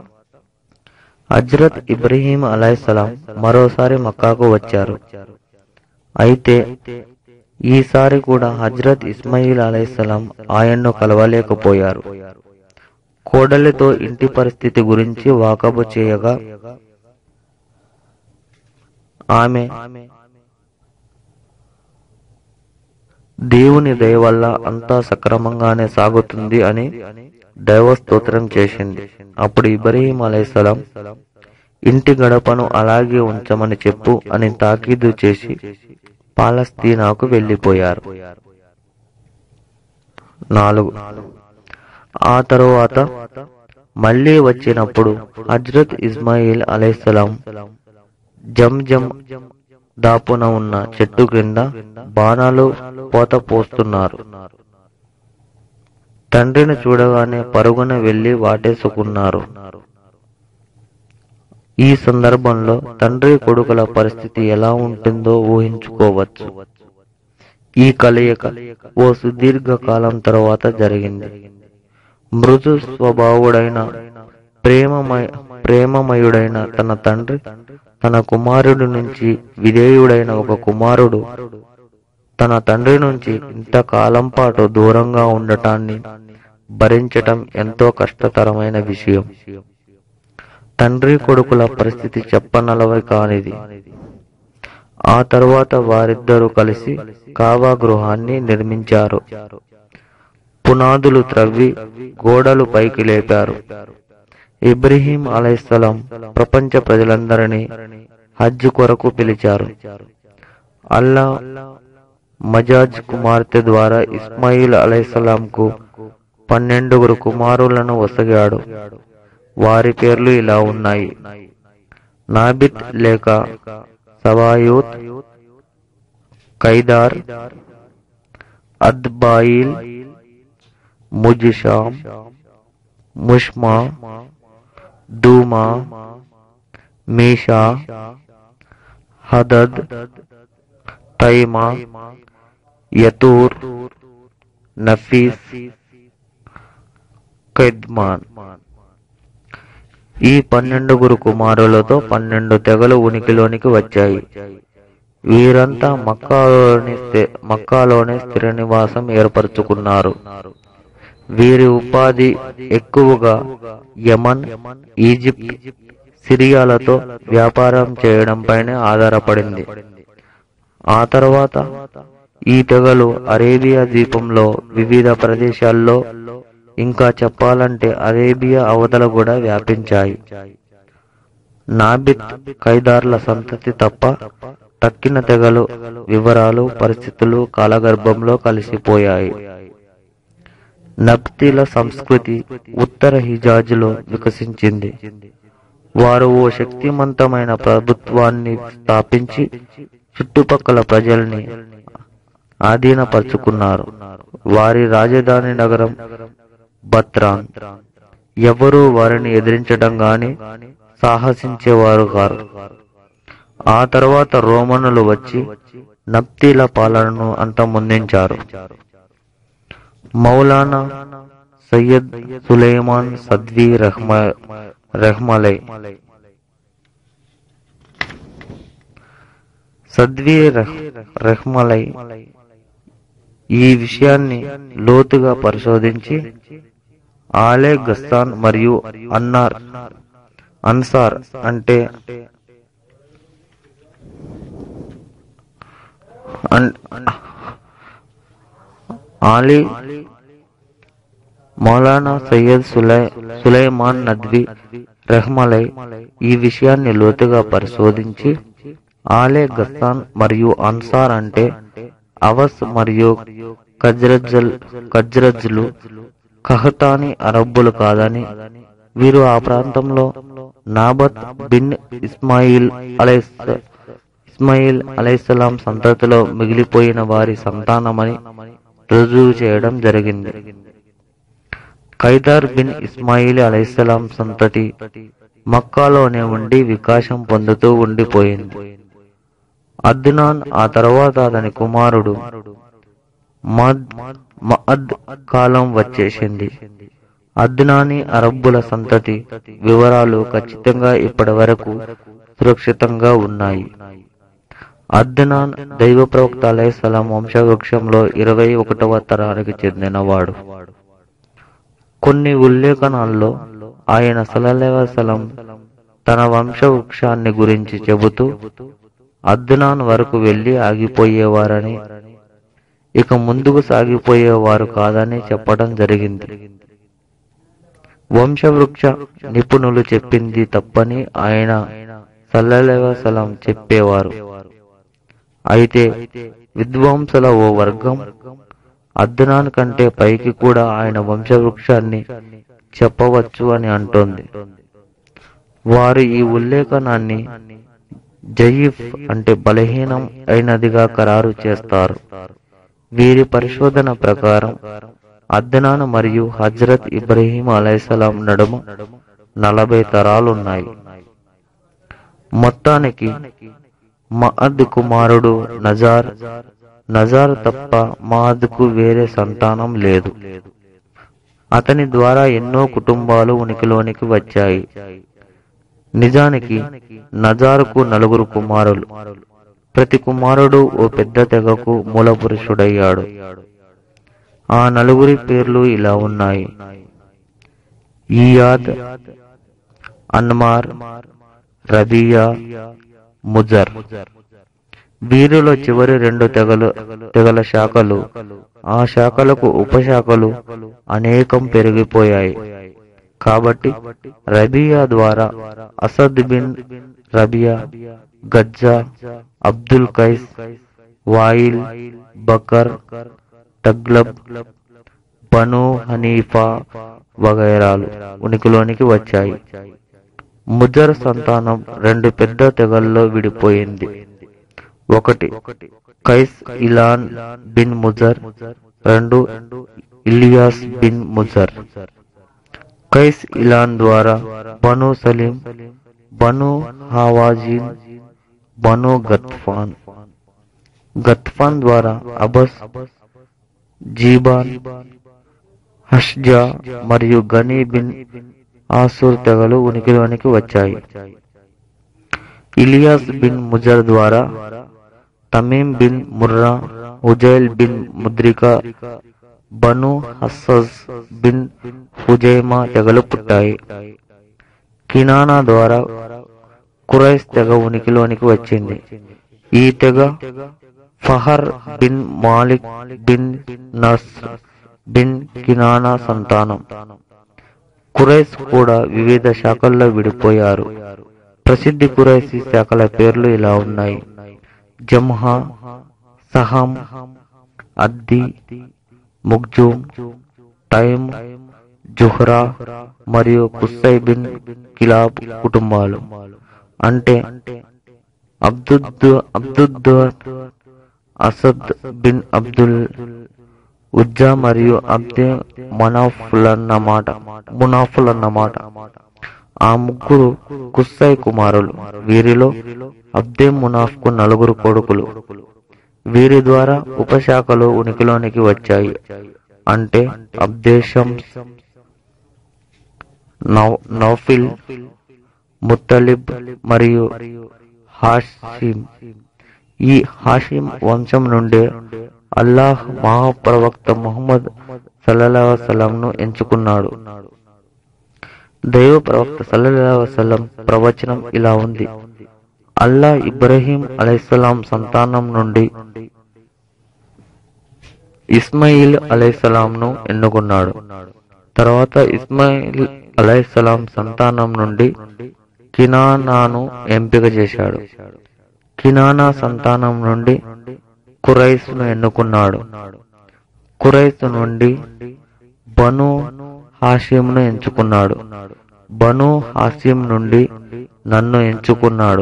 హజ్రత్ ఇబ్రహీం అలైసలాం మరోసారి మక్కాకు వచ్చారు అయితే ఈసారి కూడా హజ్రత్ ఇస్మాయిల్ అలైసలాం ఆయన్ను కలవలేకపోయారు కోడలితో ఇంటి పరిస్థితి గురించి వాకబు చేయగా ఆమె దేవుని దయ వల్ల అంతా సక్రమంగానే సాగుతుంది అని దైవ స్తోత్రం చేసింది అప్పుడు ఇబ్రహీం అలైసలాం ఇంటి గడపను అలాగే ఉంచమని చెప్పు అని తాకీదు చేసి పాలస్తీనాకు వెళ్లిపోయారు నాలుగు ఆ తరువాత మళ్ళీ వచ్చినప్పుడు హజ్రత్ ఇస్మాయిల్ అలైసలాం జమ్ జమ్ దాపున ఉన్న చెట్టు క్రింద బాణాలు పోత పోస్తున్నారు తండ్రిని చూడగానే పరుగున వెళ్లి వాటేసుకున్నారు ఈ సందర్భంలో తండ్రి కొడుకుల పరిస్థితి ఎలా ఉంటుందో ఊహించుకోవచ్చు ఈ కలయిక ఓ సుదీర్ఘ కాలం తర్వాత జరిగింది మృదు స్వభావుడైన ప్రేమమయ ప్రేమమయుడైన తన తండ్రి తన కుమారుడి నుంచి విధేయుడైన ఒక కుమారుడు తన తండ్రి నుంచి ఇంతకాలం పాటు దూరంగా ఉండటాన్ని భరించటం ఎంతో కష్టతరమైన విషయం తండ్రి కొడుకుల పరిస్థితి చెప్పనలవి కానిది ఆ తరువాత వారిద్దరూ కలిసి కావా గృహాన్ని నిర్మించారు పునాదులు త్రవ్వి గోడలు పైకి లేపారు ఇబ్రహీం అలైసలాం ప్రపంచ ప్రజలందరినీ హజ్ కొరకు పిలిచారు అల్లా మజాజ్ కుమార్తె ద్వారా ఇస్మాయిల్ అలైసలాంకు పన్నెండుగురు కుమారులను వసగాడు వారి పేర్లు ఇలా ఉన్నాయి నాబిత్ లేక సవాయూత్ కైదార్ అద్బాయిల్ ముజిషాం ముష్మా దూమా మీషా హదద్ తైమా యతూర్ నఫీస్ కెద్మాన్ ఈ పన్నెండుగురు కుమారులతో పన్నెండు తెగలు ఉనికిలోనికి వచ్చాయి వీరంతా మక్కాలోని స్థి- మక్కాలోనే స్థిర నివాసం ఏర్పరచుకున్నారు వీరి ఉపాధి ఎక్కువగా యమన్ ఈజిప్ట్ సిరియాలతో వ్యాపారం చేయడంపైనే ఆధారపడింది ఆ తర్వాత ఈ తెగలు అరేబియా ద్వీపంలో వివిధ ప్రదేశాల్లో ఇంకా చెప్పాలంటే అరేబియా అవతల కూడా వ్యాపించాయి నాబిత్ ఖైదార్ల సంతతి తప్ప తక్కిన తెగలు వివరాలు పరిస్థితులు కాలగర్భంలో కలిసిపోయాయి నబ్తీల సంస్కృతి ఉత్తర హిజాజ్లో వికసించింది వారు ఓ శక్తివంతమైన ప్రభుత్వాన్ని స్థాపించి చుట్టుపక్కల ప్రజల్ని ఆధీనపరుచుకున్నారు వారి రాజధాని నగరం బత్రాన్ ఎవరూ వారిని ఎదిరించడం గాని సాహసించేవారు కారు ఆ తర్వాత రోమనులు వచ్చి నప్తీల పాలనను అంతమొందించారు మౌలానా సయ్యద్ సులేమాన్ సద్వి రహ్మ రహ్మలై సద్వి రహ్- రహ్మలై ఈ విషయాన్ని లోతుగా పరిశోధించి ఆలే గస్తాన్ మరియు అన్నార్ అన్సార్ అంటే అన్- ఆలీ మౌలానా సయ్యద్ సులై సులైమాన్ నద్వి రెహ్మలై ఈ విషయాన్ని లోతుగా పరిశోధించి ఆలే గస్తాన్ మరియు అన్సార్ అంటే అవస్ మరియు కజ్రజ్జల్ కజ్రజ్లు కహతాని అరబ్బులు కాదని వీరు ఆ ప్రాంతంలో Nabat bin Ismail alias Ismail అలైహిస్సలాం సంతతిలో మిగిలిపోయిన వారి సంతానమని రుజువు చేయడం జరిగింది ఖైదార్ బిన్ ఇస్మాయిల్ అలైహిస్సలాం సంతతి మక్కాలోనే ఉండి వికాసం పొందుతూ ఉండిపోయింది అద్నాన్ ఆ తర్వాత అతని కుమారుడు మద్ మఅద్ కాలం వచ్చేసింది అద్నాని అరబ్బుల సంతతి వివరాలు ఖచ్చితంగా ఇప్పటి వరకు సురక్షితంగా ఉన్నాయి అద్నాన్ దైవ ప్రవక్త అలైహిస్సలాం వంశవృక్షంలో ఇరవై ఒకటవ తరానికి చెందినవాడు కొన్ని ఉల్లేఖనాల్లో ఆయన సలహం తన వంశవృక్షాన్ని గురించి చెబుతూ అద్నాన్ వరకు వెళ్లి ఆగిపోయేవారని ఇక ముందుకు సాగిపోయేవారు కాదని చెప్పడం జరిగింది వంశవృక్ష నిపుణులు చెప్పింది తప్పని ఆయన సల్లెవసలం చెప్పేవారు అయితే విద్వాంసుల ఓ వర్గం అద్నాన్ కంటే పైకి కూడా ఆయన వంశవృక్షాన్ని చెప్పవచ్చు అని అంటోంది వారు ఈ ఉల్లేఖనాన్ని జయీఫ్ అంటే బలహీనం అయినదిగా ఖరారు చేస్తారు వీరి పరిశోధన ప్రకారం అద్నాన్ మరియు హజ్రత్ ఇబ్రహీం అలైసలాం నడుమ నలభై తరాలున్నాయి మొత్తానికి మహద్ కుమారుడు నజార్ నజార్ తప్ప మహద్కు వేరే సంతానం లేదు అతని ద్వారా ఎన్నో కుటుంబాలు ఉనికిలోనికి వచ్చాయి నిజానికి నజారుకు నలుగురు కుమారులు ప్రతి కుమారుడు ఓ పెద్ద తెగకు మూల పురుషుడయ్యాడు ఆ నలుగురి పేర్లు ఇలా ఉన్నాయి ఈయాద్ అన్మార్ రబియా ముజర్ వీరిలో చివరి రెండు తెగలు తెగల శాఖలు ఆ శాఖలకు ఉపశాఖలు అనేకం పెరిగిపోయాయి కాబట్టి రబియా ద్వారా అసద్ బిన్ రబియా గజ్జా Abdul Qais Wail Bakr Taghlib Banu Hanifa వగైరాలు ఉనికిలోనికి వచ్చాయి ముజర్ సంతానం రెండు పెద్ద తెగల్లో విడిపోయింది ఒకటి కైస్ ఇలాన్ బిన్ ముజర్ రెండు ఇలియాస్ బిన్ ముజర్ కైస్ ఇలాన్ ద్వారా బను సలీం బను హావాజీన్ బను గత్ఫాన్ గత్ఫాన్ ద్వారా అబస్ జీబాన్ హష్జా మరియు గనీ బిన్ ఆసూర్ తెగలు ఉనికిలోనికి వచ్చాయి ఇలియాస్ బిన్ ముజర్ ద్వారా Tamim bin Murra Hudhail bin Mudrika Banu హస్సజ్ బిన్ హుజైమా తెగలు పుట్టాయి కినానా ద్వారా కురైస్ తెగ ఉనికిలోనికి వచ్చింది ఈ తెగ Fihr bin Malik bin Nadr bin Kinana సంతానం కురైస్ కూడా వివిధ శాఖల్లో విడిపోయారు ప్రసిద్ధి కురైసి శాఖల పేర్లు ఇలా ఉన్నాయి జమ్హా సహం అద్ది ముగ్జూమ్ టైమ్ జుహ్రా మరియు కుస్సై బిన్ కిలాబ్ కుటుంబాలు అంటే అబ్దుద్ అబ్దుద్ అసద్ బిన్ అబ్దుల్ ఉజ్జా మరియు అబ్దే మనాఫులన్నమాట మునాఫులన్నమాట ఆ ముగ్గురు కుస్సై కుమారులు వీరిలో అబ్దే మునాఫ్కు నలుగురు కొడుకులు వీరి ద్వారా ఉపశాఖలు ఉనికిలోనికి వచ్చాయి అంటే అబ్దేశం నౌఫిల్ ముత్తలిబ్ మరియు హాషిం ఈ హాషిం వంశం నుండే అల్లాహ్ మహాప్రవక్త ముహమ్మద్ సల్లల్లాహు ఎంచుకున్నాడు దైవ ప్రవక్త సల్లల్లాహు వసల్లం ప్రవచనం ఇలా ఉంది అల్లా ఇబ్రహీం అలైహిస్సలాం సంతానం నుండి ఇస్మాయిల్ అలైహిస్సలాంను ఎన్నుకున్నాడు తర్వాత ఇస్మాయిల్ అలైహిస్సలాం సంతానం నుండి కినానాను ఎంపిక చేశాడు కినానా సంతానం నుండి కురైస్ను ఎన్నుకున్నాడు కురైస్ నుండి బను హాషింను ఎంచుకున్నాడు బను హాసిం నుండి నన్ను ఎంచుకున్నాడు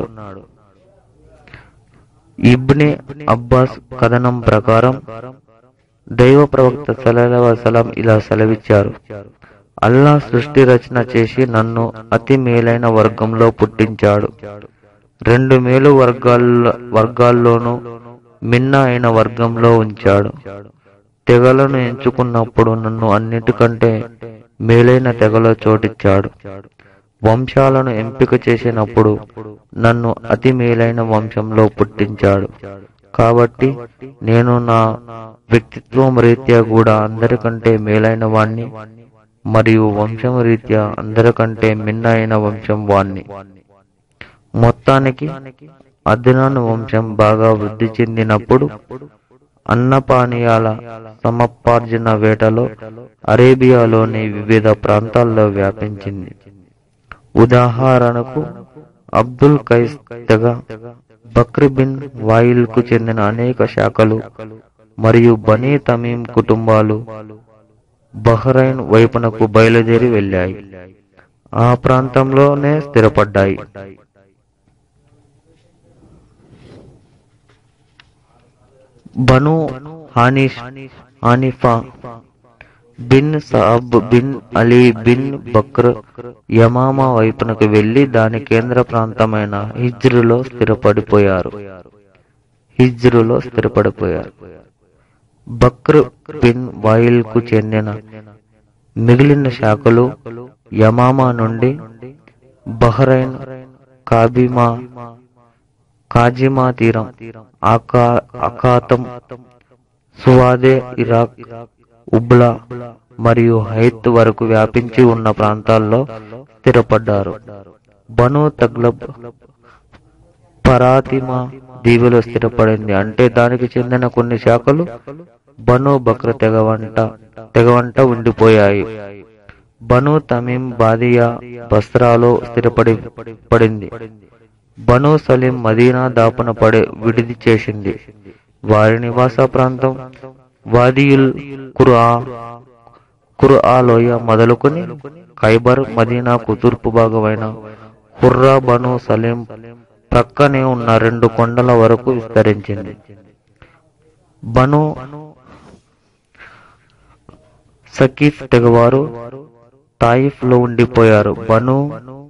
ఇబ్నే అబ్బాస్ కథనం ప్రకారం దైవ ప్రవక్త సలహం ఇలా సెలవిచ్చారు అల్లా సృష్టి రచన చేసి నన్ను అతి మేలైన వర్గంలో పుట్టించాడు రెండు మేలు వర్గాల్లో వర్గాల్లోనూ మిన్న అయిన వర్గంలో ఉంచాడు తెగలను ఎంచుకున్నప్పుడు నన్ను అన్నిటికంటే మేలైన తెగలో చోటిచ్చాడు వంశాలను ఎంపిక చేసినప్పుడు నన్ను అతి మేలైన వంశంలో పుట్టించాడు కాబట్టి నేను నా వ్యక్తిత్వం రీత్యా కూడా అందరికంటే మేలైన వాణ్ణి మరియు వంశం రీత్యా అందరికంటే మిన్న అయిన వంశం వాణ్ణి మొత్తానికి అద్నాన్ వంశం బాగా వృద్ధి చెందినప్పుడు అన్నపానీయాల సమపార్జన వేటలో అరేబియాలోని వివిధ ప్రాంతాల్లో వ్యాపించింది ఉదాహరణకు అబ్దుల్ కైస్ తెగ బక్ర్ బిన్ వాయిల్ కు చెందిన అనేక శాఖలు మరియు బనీ తమీం కుటుంబాలు బహ్రైన్ వైపునకు బయలుదేరి వెళ్ళాయి ఆ ప్రాంతంలోనే స్థిరపడ్డాయి Banu Hanish Hanifa bin Sab bin Ali bin Bakr Yamama వైపునకు వెళ్లి దాని కేంద్ర ప్రాంతమైన హిజ్రులో స్థిరపడిపోయారు హిజ్రులో స్థిరపడిపోయారు బక్ర్ బిన్ వాయిల్ కు చెందిన మిగిలిన శాఖలు యమామా నుండి బహ్రైన్ కాబిమా కాజిమా తీరం ఆకా అఖాతం సువాదే ఇరాక్ ఉబ్లా మరియు హైత్ వరకు వ్యాపించి ఉన్న ప్రాంతాల్లో స్థిరపడ్డారు బను తగ్లబ్ పరాతిమా దీవిలో స్థిరపడింది అంటే దానికి చెందిన కొన్ని శాఖలు బను బక్ర తెగ వంట తెగ వంట ఉండిపోయాయి బను తమీం బాదియా బస్రాలో స్థిరపడి పడింది బను సలీం మదీనా దాపున పడే విడిది చేసింది వారి నివాస ప్రాంతం వాదియుల్ కుర్ఆ కుర్ఆ లోయ మొదలుకొని ఖైబర్ మదీనాకు తూర్పు భాగమైన హుర్రా బను సలీం ప్రక్కనే ఉన్న రెండు కొండల వరకు విస్తరించింది బను సకీఫ్ తెగవారు తాయిఫ్ లో ఉండిపోయారు బను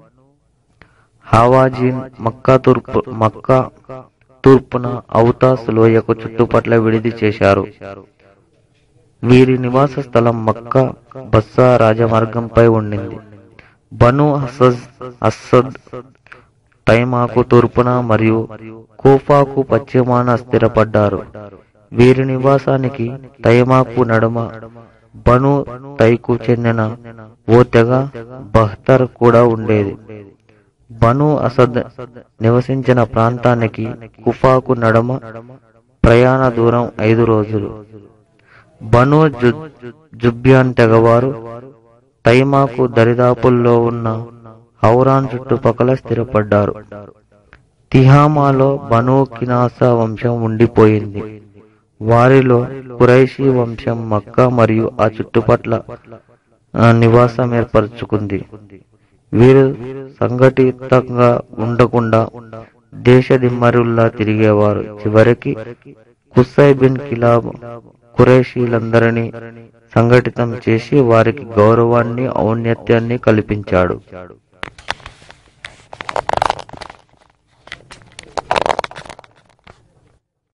హావాజీన్ మక్కా తూర్పు మక్కా తూర్పున ఔతాస్ లోయకు చుట్టుపట్ల విడిది చేశారు వీరి నివాస స్థలం మక్కా బస్సా రాజమార్గంపై ఉండింది బను హసజ్ అస్సద్ తైమాకు తూర్పున మరియు కూఫాకు పశ్చిమాన స్థిరపడ్డారు వీరి నివాసానికి తైమాకు నడుమ బను తైకు చెందిన ఓ తెగ బహ్తర్ కూడా ఉండేది బను అసద్ నివసించిన ప్రాంతానికి కుఫాకు నడుమ ప్రయాణ దూరం ఐదు రోజులు బను జు- జుబ్యాన్ తెగవారు తైమాకు దరిదాపుల్లో ఉన్న హౌరాన్ చుట్టుపక్కల స్థిరపడ్డారు తిహామాలో బను కినాసా వంశం ఉండిపోయింది వారిలో కురైషీ వంశం మక్కా మరియు ఆ చుట్టుపట్ల ఆ, నివాసం ఏర్పరచుకుంది వీరు సంఘటితంగా ఉండకుండా దేశ దిమ్మరుల్లా తిరిగేవారు చివరికి కుసై బిన్ కిలాబ్ కురేషీలందరినీ సంఘటితం చేసి వారికి గౌరవాన్ని ఔన్నత్యాన్ని కల్పించాడు